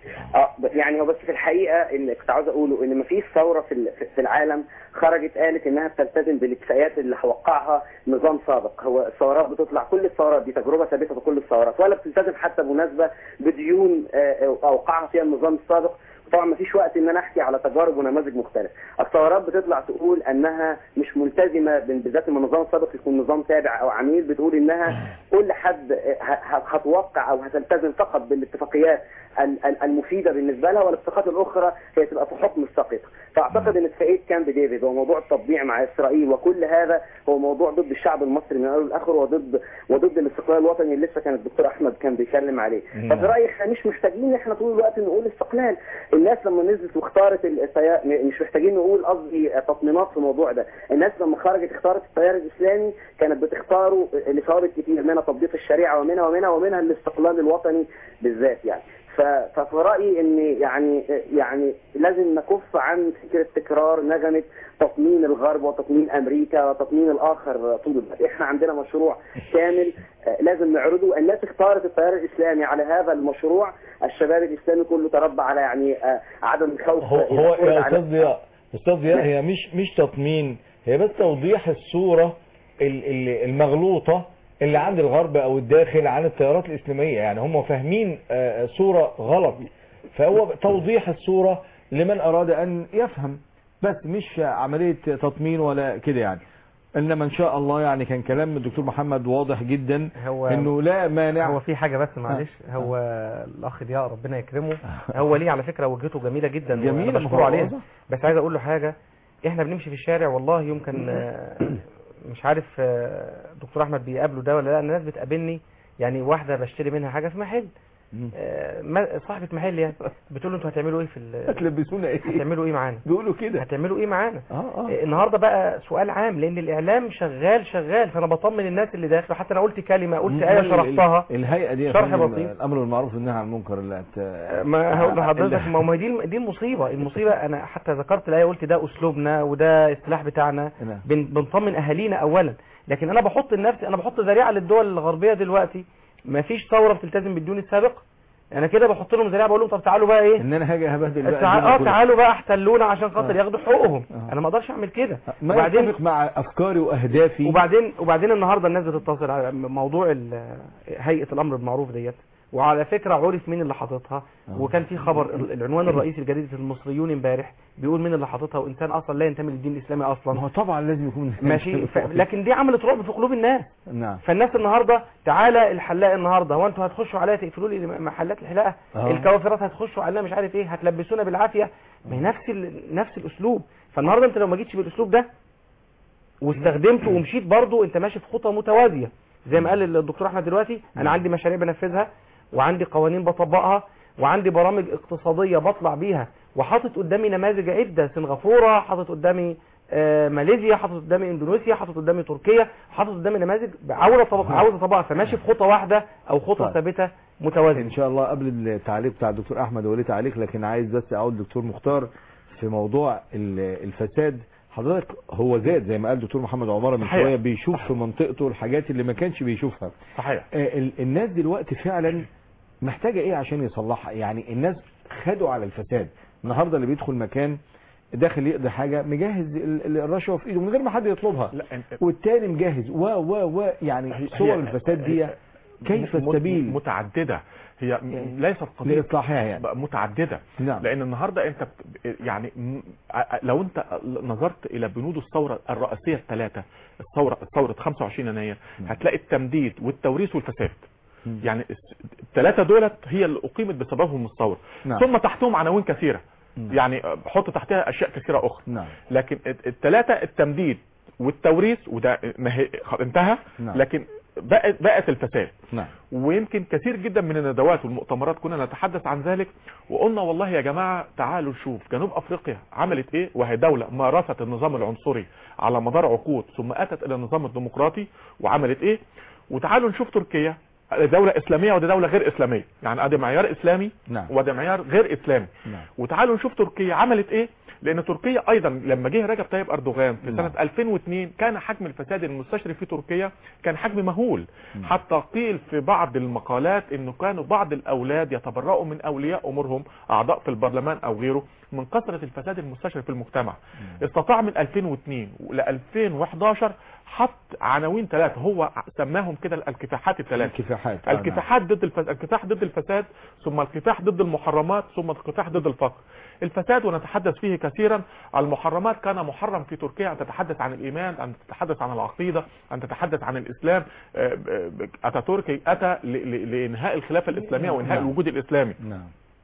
اه ب- يعني هو بس في الحقيقه اللي كنت عاوز اقوله ان مفيش ثوره في ال- في العالم خرجت قالت انها بتلتزم بالاتفاقيات اللي وقعها نظام سابق هو الثورات بتطلع كل الثورات دي تجربه ثابته في كل الثورات ولا بتلتزم حتى بمناسبه بديون آه، آه، اوقعها فيها النظام السابق طبعا مفيش وقت ان انا احكي على تجارب ونماذج مختلفه الثورات بتطلع تقول انها مش ملتزمه بال- بالذات لما النظام السابق يكون نظام تابع او عميل بتقول انها كل حد آه، ه- ه- هتوقع او هتلتزم فقط بالاتفاقيات ال- ال- المفيده بالنسبه لها والاتفاقات الاخرى هي تبقى في حكم الساقطه فاعتقد ان اتفاقيه كامب ديفيد وموضوع التطبيع مع اسرائيل وكل هذا هو موضوع ضد الشعب المصري من اوله لاخره وضد وضد الاستقلال الوطني اللي لسه كان الدكتور احمد كان بيتكلم عليه نعم. ففي رايي احنا مش محتاجين ان احنا طول الوقت نقول استقلال الناس لما نزلت واختارت التيار مش محتاجين نقول قصدي تطمينات في الموضوع ده الناس لما خرجت اختارت التيار الاسلامي كانت بتختاره لثوابت كتير منها تطبيق الشريعه ومنها ومنها ومنها الاستقلال الوطني بالذات يعني ف- ففي رايي ان يعني يعني لازم نكف عن فكره تكرار نغمه تطمين الغرب وتطمين امريكا وتطمين الاخر طول الوقت احنا عندنا مشروع كامل آه، لازم نعرضه الناس اختارت التيار الاسلامي على هذا المشروع الشباب الاسلامي كله تربى على يعني آه، عدم الخوف هو, هو الخوف يا على- استاذ ضياء استاذ ضياء هي مش مش تطمين هي بس توضيح الصورة ال- ال- المغلوطة اللي عند الغرب او الداخل عن التيارات الاسلامية يعني هم فاهمين آه، صورة غلط فهو توضيح الصورة لمن اراد ان يفهم بس مش عملية تطمين ولا كده يعني انما ان شاء الله يعني كان كلام الدكتور محمد واضح جدا هو انه لا مانع هو في حاجه بس معلش هو الاخ ضياء ربنا يكرمه هو ليه على فكره وجهته جميله جدا جميلة، وأنا ما بشكره هو عليها واضح. بس عايز اقول له حاجه احنا بنمشي في الشارع والله يمكن آه، مش عارف آه، دكتور احمد بيقابله ده ولا لا الناس بتقابلني يعني واحده بشتري منها حاجه في محل مم. آه، ما- صاحبه محل يعني بتقول له انتوا هتعملوا ايه في ال- هتلبسونا ايه هتعملوا ايه معانا بيقولوا كده هتعملوا ايه معانا اه اه آه، النهارده بقى سؤال عام لان الاعلام شغال شغال فانا بطمن الناس اللي داخل حتى انا قلت كلمه قلت ايه ال- شرحتها ال- الهيئه دي يا شرح فندم، بسيط. الامر بالمعروف والنهي عن المنكر اللي هت... ما هقول لحضرتك اللي- ما ما هي دي الم- دي المصيبه المصيبه انا حتى ذكرت الايه قلت ده اسلوبنا وده السلاح بتاعنا نعم. بن بنطمن اهالينا اولا لكن انا بحط لنفسي انا بحط ذريعه للدول الغربيه دلوقتي ما فيش ثوره بتلتزم بالديون السابقه انا كده بحط لهم ذريعه بقول لهم طب تعالوا بقى ايه ان انا هاجي هبهدل بقى تعال... الدنيا اه كلها. تعالوا بقى احتلونا عشان خاطر آه. ياخدوا حقوقهم آه. انا ما اقدرش اعمل كده ما وبعدين يتفق مع افكاري واهدافي وبعدين وبعدين النهارده الناس بتتصل على موضوع ال- هيئه الامر بالمعروف ديت وعلى فكره عرف مين اللي حاططها آه. وكان في خبر ال- العنوان الرئيسي لجريده المصريون امبارح بيقول مين اللي حاططها وانسان اصلا لا ينتمي للدين الاسلامي ما اصلا هو طبعا لازم يكون ماشي ف... لكن دي عملت رعب في قلوب الناس نعم فالناس النهارده تعالى الحلاق النهارده هو انتوا هتخشوا عليا تقفلوا لي محلات الحلاقه آه. الكوافرات هتخشوا علينا مش عارف ايه هتلبسونا بالعافيه ما هي نفس ال... نفس الاسلوب فالنهارده انت لو ما جيتش بالاسلوب ده واستخدمته ومشيت برضه انت ماشي في خطى متوازيه زي ما قال الدكتور احمد دلوقتي انا عندي مشاريع بنفذها وعندي قوانين بطبقها وعندي برامج اقتصاديه بطلع بيها وحاطط قدامي نماذج عده سنغافوره حاطط قدامي آه، ماليزيا حاطط قدامي اندونيسيا حاطط قدامي تركيا حاطط قدامي نماذج عاوز طبق عاوز طبقها فماشي في خطه واحده او خطه طيب. ثابته متوازنه ان شاء الله قبل التعليق بتاع الدكتور احمد وليه تعليق لكن عايز بس اقول دكتور مختار في موضوع ال- الفساد حضرتك هو زاد زي ما قال دكتور محمد عمارة من صحيح. شويه بيشوف في منطقته الحاجات اللي ما كانش بيشوفها صحيح آه، ال- الناس دلوقتي فعلا محتاجة ايه عشان يصلحها يعني الناس خدوا على الفساد النهاردة اللي بيدخل مكان داخل يقضي حاجة مجهز ال- ال- الرشوة في ايده من غير ما حد يطلبها لا انت والتاني مجهز و و و يعني هي- صور هي- الفساد دي كيف م- م- السبيل متعدده هي م- يعني ليست قضيه لإصلاحها يعني بقى متعدده نعم لان النهارده انت بت- يعني م- ع- لو انت نظرت الى بنود الثوره الرئيسيه الثلاثه الثوره ثوره 25 يناير نعم. هتلاقي التمديد والتوريث والفساد مم. يعني الس- الثلاثه دولت هي اللي اقيمت بسببهم الثوره نعم. ثم تحتهم عناوين كثيره نعم. يعني حط تحتها اشياء كثيره اخرى نعم لكن الثلاثه التمديد والتوريث وده نهي- انتهى نعم. لكن بقت بقت الفساد نعم ويمكن كثير جدا من الندوات والمؤتمرات كنا نتحدث عن ذلك وقلنا والله يا جماعة تعالوا نشوف جنوب افريقيا عملت ايه وهي دولة مارست النظام العنصري على مدار عقود ثم اتت الى النظام الديمقراطي وعملت ايه وتعالوا نشوف تركيا دولة اسلامية ودي دولة غير اسلامية يعني ادي معيار اسلامي نعم. وده معيار غير اسلامي نعم وتعالوا نشوف تركيا عملت ايه لان تركيا ايضا لما جه رجب طيب اردوغان في نعم. سنة 2002 كان حجم الفساد المستشري في تركيا كان حجم مهول نعم. حتى قيل في بعض المقالات انه كانوا بعض الاولاد يتبرؤوا من اولياء امورهم اعضاء في البرلمان او غيره من كثرة الفساد المستشري في المجتمع استطاع من 2002 ل 2011 حط عناوين ثلاثة هو سماهم كده الكفاحات الثلاثة الكفاحات آه، نعم. الكفاحات ضد الفساد الكفاح ضد الفساد ثم الكفاح ضد المحرمات ثم الكفاح ضد الفقر الفساد ونتحدث فيه كثيرا المحرمات كان محرم في تركيا ان تتحدث عن الايمان ان تتحدث عن العقيده ان تتحدث عن الاسلام آه، ب- اتاتورك اتى ل- ل- لانهاء الخلافه الاسلاميه وانهاء نعم. الوجود الاسلامي نعم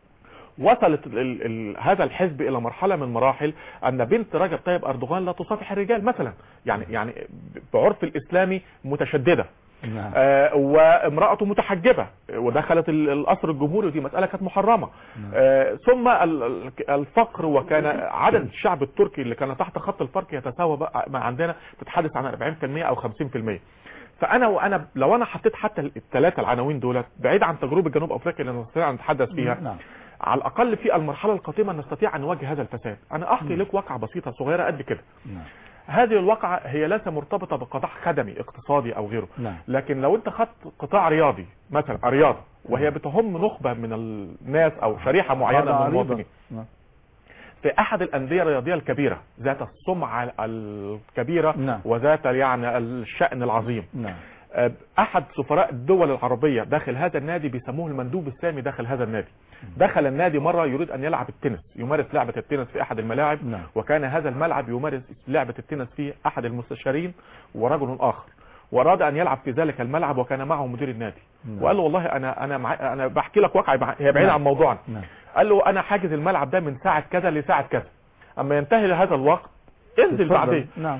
وصلت ال ال هذا الحزب الى مرحله من مراحل ان بنت رجب طيب اردوغان لا تصافح الرجال مثلا يعني يعني بعرف الاسلامي متشدده نعم آه وامرأته متحجبة ودخلت ال- القصر الجمهوري ودي مسألة كانت محرمة آه ثم ال- ال- الفقر وكان عدد الشعب التركي اللي كان تحت خط الفقر يتساوى بقى ما عندنا تتحدث عن 40% او 50% فانا وانا لو انا حطيت حتى الثلاثه العناوين دولت بعيد عن تجربه جنوب افريقيا اللي نستطيع ان نتحدث فيها نعم على الاقل في المرحله القادمه نستطيع ان نواجه هذا الفساد انا احكي لك واقعه بسيطه صغيره قد كده نعم هذه الواقعة هي ليس مرتبطة بقطاع خدمي اقتصادي او غيره نعم. لكن لو انت خدت قطاع رياضي مثلا الرياضة وهي بتهم نخبة من الناس او شريحة معينة قاعدة من عريضة. المواطنين نعم. في احد الاندية الرياضية الكبيرة ذات السمعة الكبيرة نعم. وذات يعني الشأن العظيم نعم آه، احد سفراء الدول العربية داخل هذا النادي بيسموه المندوب السامي داخل هذا النادي دخل النادي مرة يريد ان يلعب التنس يمارس لعبة التنس في احد الملاعب نعم. وكان هذا الملعب يمارس لعبة التنس فيه احد المستشارين ورجل اخر واراد ان يلعب في ذلك الملعب وكان معه مدير النادي نعم. وقال له والله انا انا مع... انا بحكي لك واقعة بع- هي بعيدة نعم. عن موضوعنا نعم قال له انا حاجز الملعب ده من ساعة كذا لساعة كذا اما ينتهي هذا الوقت انزل اتفضل. بعدين نعم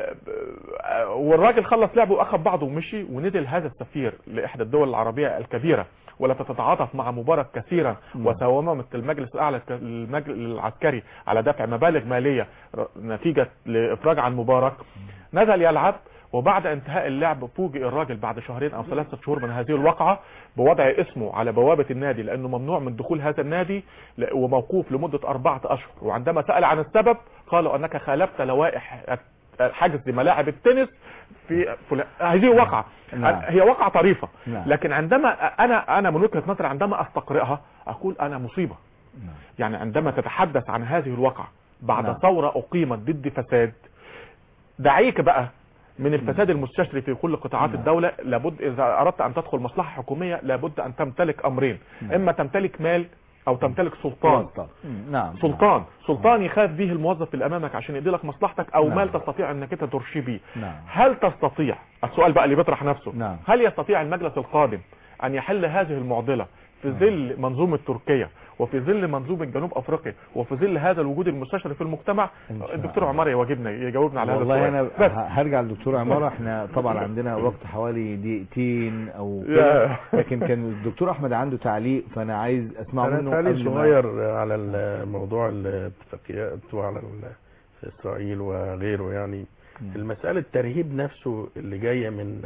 آه، والراجل خلص لعبه واخذ بعضه ومشي وندل هذا السفير لاحدى الدول العربيه الكبيره ولا تتعاطف مع مبارك كثيرا نعم. وساومت المجلس الاعلى الك- المجلس العسكري على دفع مبالغ ماليه ر- نتيجه لافراج عن مبارك نزل يلعب وبعد انتهاء اللعب فوجئ الراجل بعد شهرين او ثلاثة شهور من هذه الواقعة بوضع اسمه على بوابة النادي لانه ممنوع من دخول هذا النادي ل- وموقوف لمدة اربعة اشهر وعندما سأل عن السبب قالوا انك خالفت لوائح حجز ملاعب التنس في فلان هذه واقعة نعم. هي واقعة طريفة نعم. لكن عندما انا انا من وجهة نظري عندما استقرئها اقول انا مصيبة نعم. يعني عندما تتحدث عن هذه الواقعة بعد نعم. ثورة أقيمت ضد فساد دعيك بقى من الفساد المستشري في كل قطاعات نعم. الدولة لابد إذا أردت أن تدخل مصلحة حكومية لابد أن تمتلك أمرين نعم. إما تمتلك مال أو تمتلك سلطان سلطان. مم. نعم سلطان سلطان يخاف به الموظف اللي أمامك عشان يدي لك مصلحتك أو نعم. مال تستطيع أنك أنت ترشي به نعم هل تستطيع السؤال بقى اللي بيطرح نفسه نعم. هل يستطيع المجلس القادم أن يحل هذه المعضلة في ظل منظومة تركيا وفي ظل منظومة جنوب أفريقيا وفي ظل هذا الوجود المستشري في المجتمع إن شاء الدكتور الله. عمار يواجبنا يجاوبنا على هذا والله السؤال انا بس ه- هرجع للدكتور عمارة احنا طبعا عندنا وقت حوالي دقيقتين او يا. كده لكن كان الدكتور احمد عنده تعليق فانا عايز اسمعه انا منه تعليق قبل ما- صغير على الموضوع الاتفاقيات وعلى ال- اسرائيل وغيره يعني مم. المسألة الترهيب نفسه اللي جاية من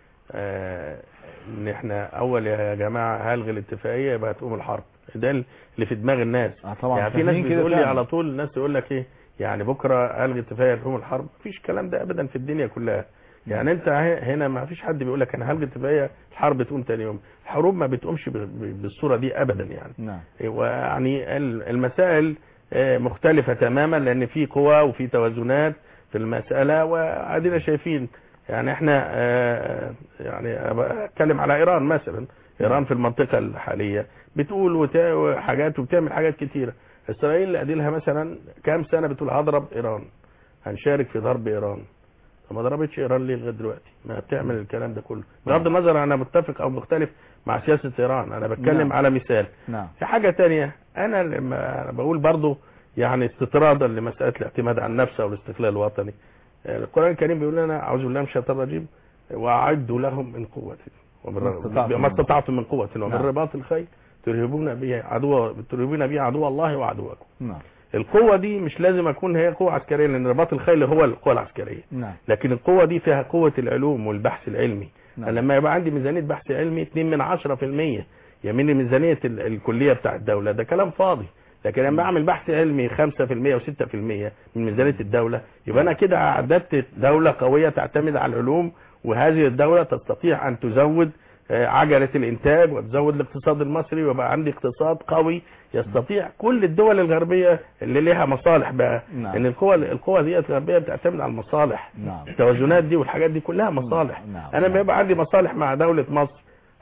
آه ان احنا اول يا جماعة هلغي الاتفاقية يبقى هتقوم الحرب ده اللي في دماغ الناس اه طبعا يعني في ناس فاهمين كده بتقول لي فعلا. على طول الناس يقول لك ايه يعني بكره الغي اتفاقيه لحوم الحرب مفيش الكلام ده ابدا في الدنيا كلها يعني انت ه- هنا ما فيش حد بيقول لك انا هلغي اتفاقيه الحرب تقوم تاني يوم الحروب ما بتقومش ب- ب- بالصوره دي ابدا يعني نعم ويعني ال- المسائل آه، مختلفه تماما لان في قوى وفي توازنات في المساله وادينا شايفين يعني احنا آه، يعني أبقى اتكلم على ايران مثلا ايران في المنطقه الحاليه بتقول وتا- حاجات وبتعمل حاجات كتيره اسرائيل اديلها مثلا كام سنه بتقول هضرب ايران هنشارك في ضرب ايران طب ما ضربتش ايران ليه لغايه دلوقتي ما بتعمل الكلام ده كله بغض النظر انا متفق او مختلف مع سياسه ايران انا بتكلم نعم. على مثال نعم في حاجة تانية أنا لما أنا بقول برضو يعني استطرادا لمساله الاعتماد على النفس او الاستقلال الوطني آه، القران الكريم بيقول لنا اعوذ بالله من الشيطان الرجيم واعدوا لهم من قوه ومن ما استطعتم ما استطعتم من قوه ومن نعم. رباط الخيل ترهبون به عدو ترهبون به عدو الله وعدوكم نعم القوه دي مش لازم اكون هي قوه عسكريه لان رباط الخيل هو القوه العسكريه نعم لكن القوه دي فيها قوه العلوم والبحث العلمي نعم. أنا لما يبقى عندي ميزانيه بحث علمي 2 من 10% يمين ميزانيه ال- الكليه بتاع الدوله ده كلام فاضي لكن لما اعمل بحث علمي 5% و6% من ميزانيه الدوله يبقى انا كده اعددت دوله قويه تعتمد على العلوم وهذه الدوله تستطيع ان تزود آه، عجله الانتاج وتزود الاقتصاد المصري ويبقى عندي اقتصاد قوي يستطيع كل الدول الغربيه اللي لها مصالح بقى نعم. ان القوى القوى دي الغربيه بتعتمد على المصالح نعم التوازنات دي والحاجات دي كلها مصالح نعم. انا لما يبقى عندي مصالح مع دوله مصر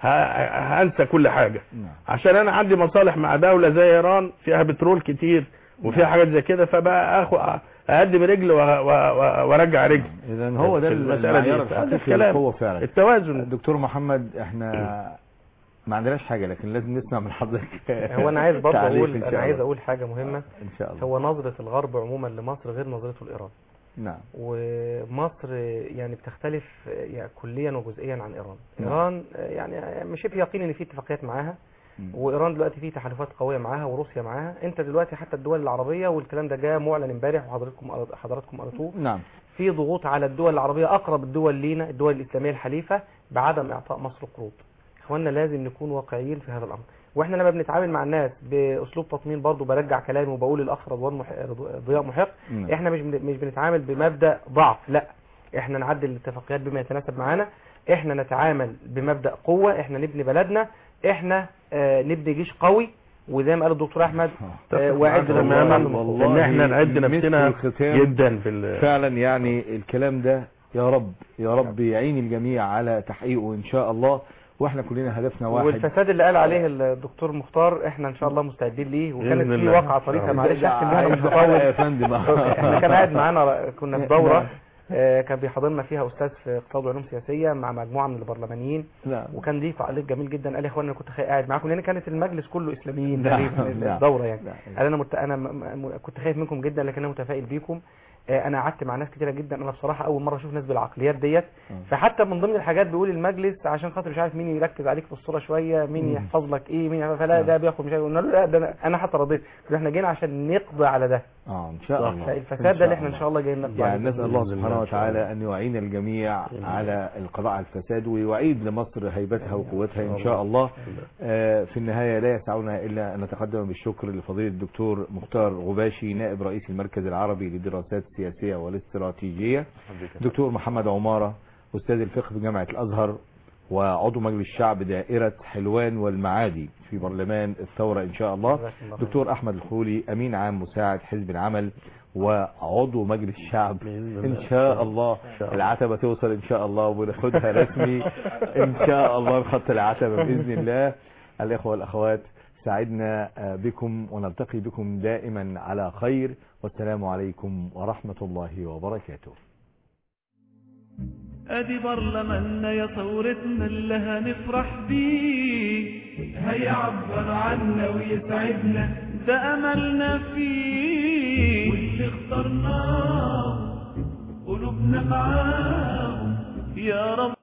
ه- هنسى كل حاجه نعم عشان انا عندي مصالح مع دوله زي ايران فيها بترول كتير وفيها حاجات زي كده فبقى اخو اقدم رجل و- و- و- وارجع رجل اذا هو ده في المسألة دي. المعيار هذا الحقيقي الكلام. للقوه فعلا التوازن دكتور محمد احنا ما عندناش حاجه لكن لازم نسمع من حضرتك هو انا عايز برضه تعليق اقول إن شاء انا عايز الله. اقول حاجه مهمه ان شاء الله هو نظره الغرب عموما لمصر غير نظرته لايران نعم ومصر يعني بتختلف يعني كليا وجزئيا عن ايران نعم. ايران يعني مش شبه يقين ان في اتفاقيات معاها مم. وايران دلوقتي في تحالفات قويه معاها وروسيا معاها انت دلوقتي حتى الدول العربيه والكلام ده جاء معلن امبارح وحضراتكم حضراتكم قرأتوه نعم في ضغوط على الدول العربيه اقرب الدول لينا الدول الاسلاميه الحليفه بعدم اعطاء مصر قروض اخواننا لازم نكون واقعيين في هذا الامر واحنا لما بنتعامل مع الناس باسلوب تطمين برضو برجع كلامي وبقول الاخ رضوان مح... ضياء محق نعم. احنا مش بن- مش بنتعامل بمبدا ضعف لا احنا نعدل الاتفاقيات بما يتناسب معانا احنا نتعامل بمبدا قوه احنا نبني بلدنا احنا آه نبني جيش قوي وزي ما قال الدكتور احمد آه واعد والله- تماما والله ان احنا نعد مثل نفسنا الختام جدا في ال- فعلا يعني الكلام ده يا رب يا رب يعين الجميع على تحقيقه ان شاء الله واحنا كلنا هدفنا واحد والفساد اللي قال عليه الدكتور مختار احنا ان شاء الله مستعدين ليه وكانت بإذن في الله. واقعه طريقه معلش ده احسن بيها انا مش عايز حلقة يا بطول فندم احنا كان قاعد معانا كنا في دوره نعم. آه، كان بيحضرنا فيها استاذ في اقتصاد وعلوم سياسيه مع مجموعه من البرلمانيين نعم وكان ليه تعليق جميل جدا قال يا اخوانا انا كنت خا- قاعد معاكم لان كانت المجلس كله اسلاميين نعم، تقريبا نعم. الدوره يعني نعم. قال انا مت... انا م... م... كنت خايف منكم جدا لكن انا متفائل بيكم آه، انا قعدت مع ناس كتيره جدا انا بصراحه اول مره اشوف ناس بالعقليات ديت آه. فحتى من ضمن الحاجات بيقول المجلس عشان خاطر مش عارف مين يركز عليك في الصوره شويه مين مم. يحفظ لك ايه مين فلا ده بياخد مش عارف قلنا له لا ده انا انا حتى رضيت قلت له احنا جينا عشان نقضي على ده اه ان شاء الله فالفساد ده اللي احنا ان شاء الله جايين نقضي يعني عليه نسأل الله بإذن الله سبحانه إن شاء الله. وتعالى أن يعين الجميع على القضاء على الفساد ويعيد لمصر هيبتها وقوتها إن شاء الله آه، في النهاية لا يسعنا إلا أن نتقدم بالشكر لفضيلة الدكتور مختار غباشي نائب رئيس المركز العربي للدراسات السياسية والاستراتيجية دكتور محمد عمارة أستاذ الفقه بجامعة الأزهر وعضو مجلس الشعب دائرة حلوان والمعادي في برلمان الثورة إن شاء الله جزاك الله خير. دكتور أحمد الخولي أمين عام مساعد حزب العمل وعضو مجلس الشعب بإذن إن الله. شاء الله إن شاء الله. العتبة توصل إن شاء الله وناخدها رسمي إن شاء الله نخط العتبة بإذن الله الإخوة والأخوات سعدنا آه، بكم ونلتقي بكم دائما على خير والسلام عليكم ورحمة الله وبركاته ادي برلماننا يا ثورتنا اللي هنفرح بيه هيعبر عنا ويسعدنا ده املنا فيه واللي اخترناه قلوبنا معاه يا رب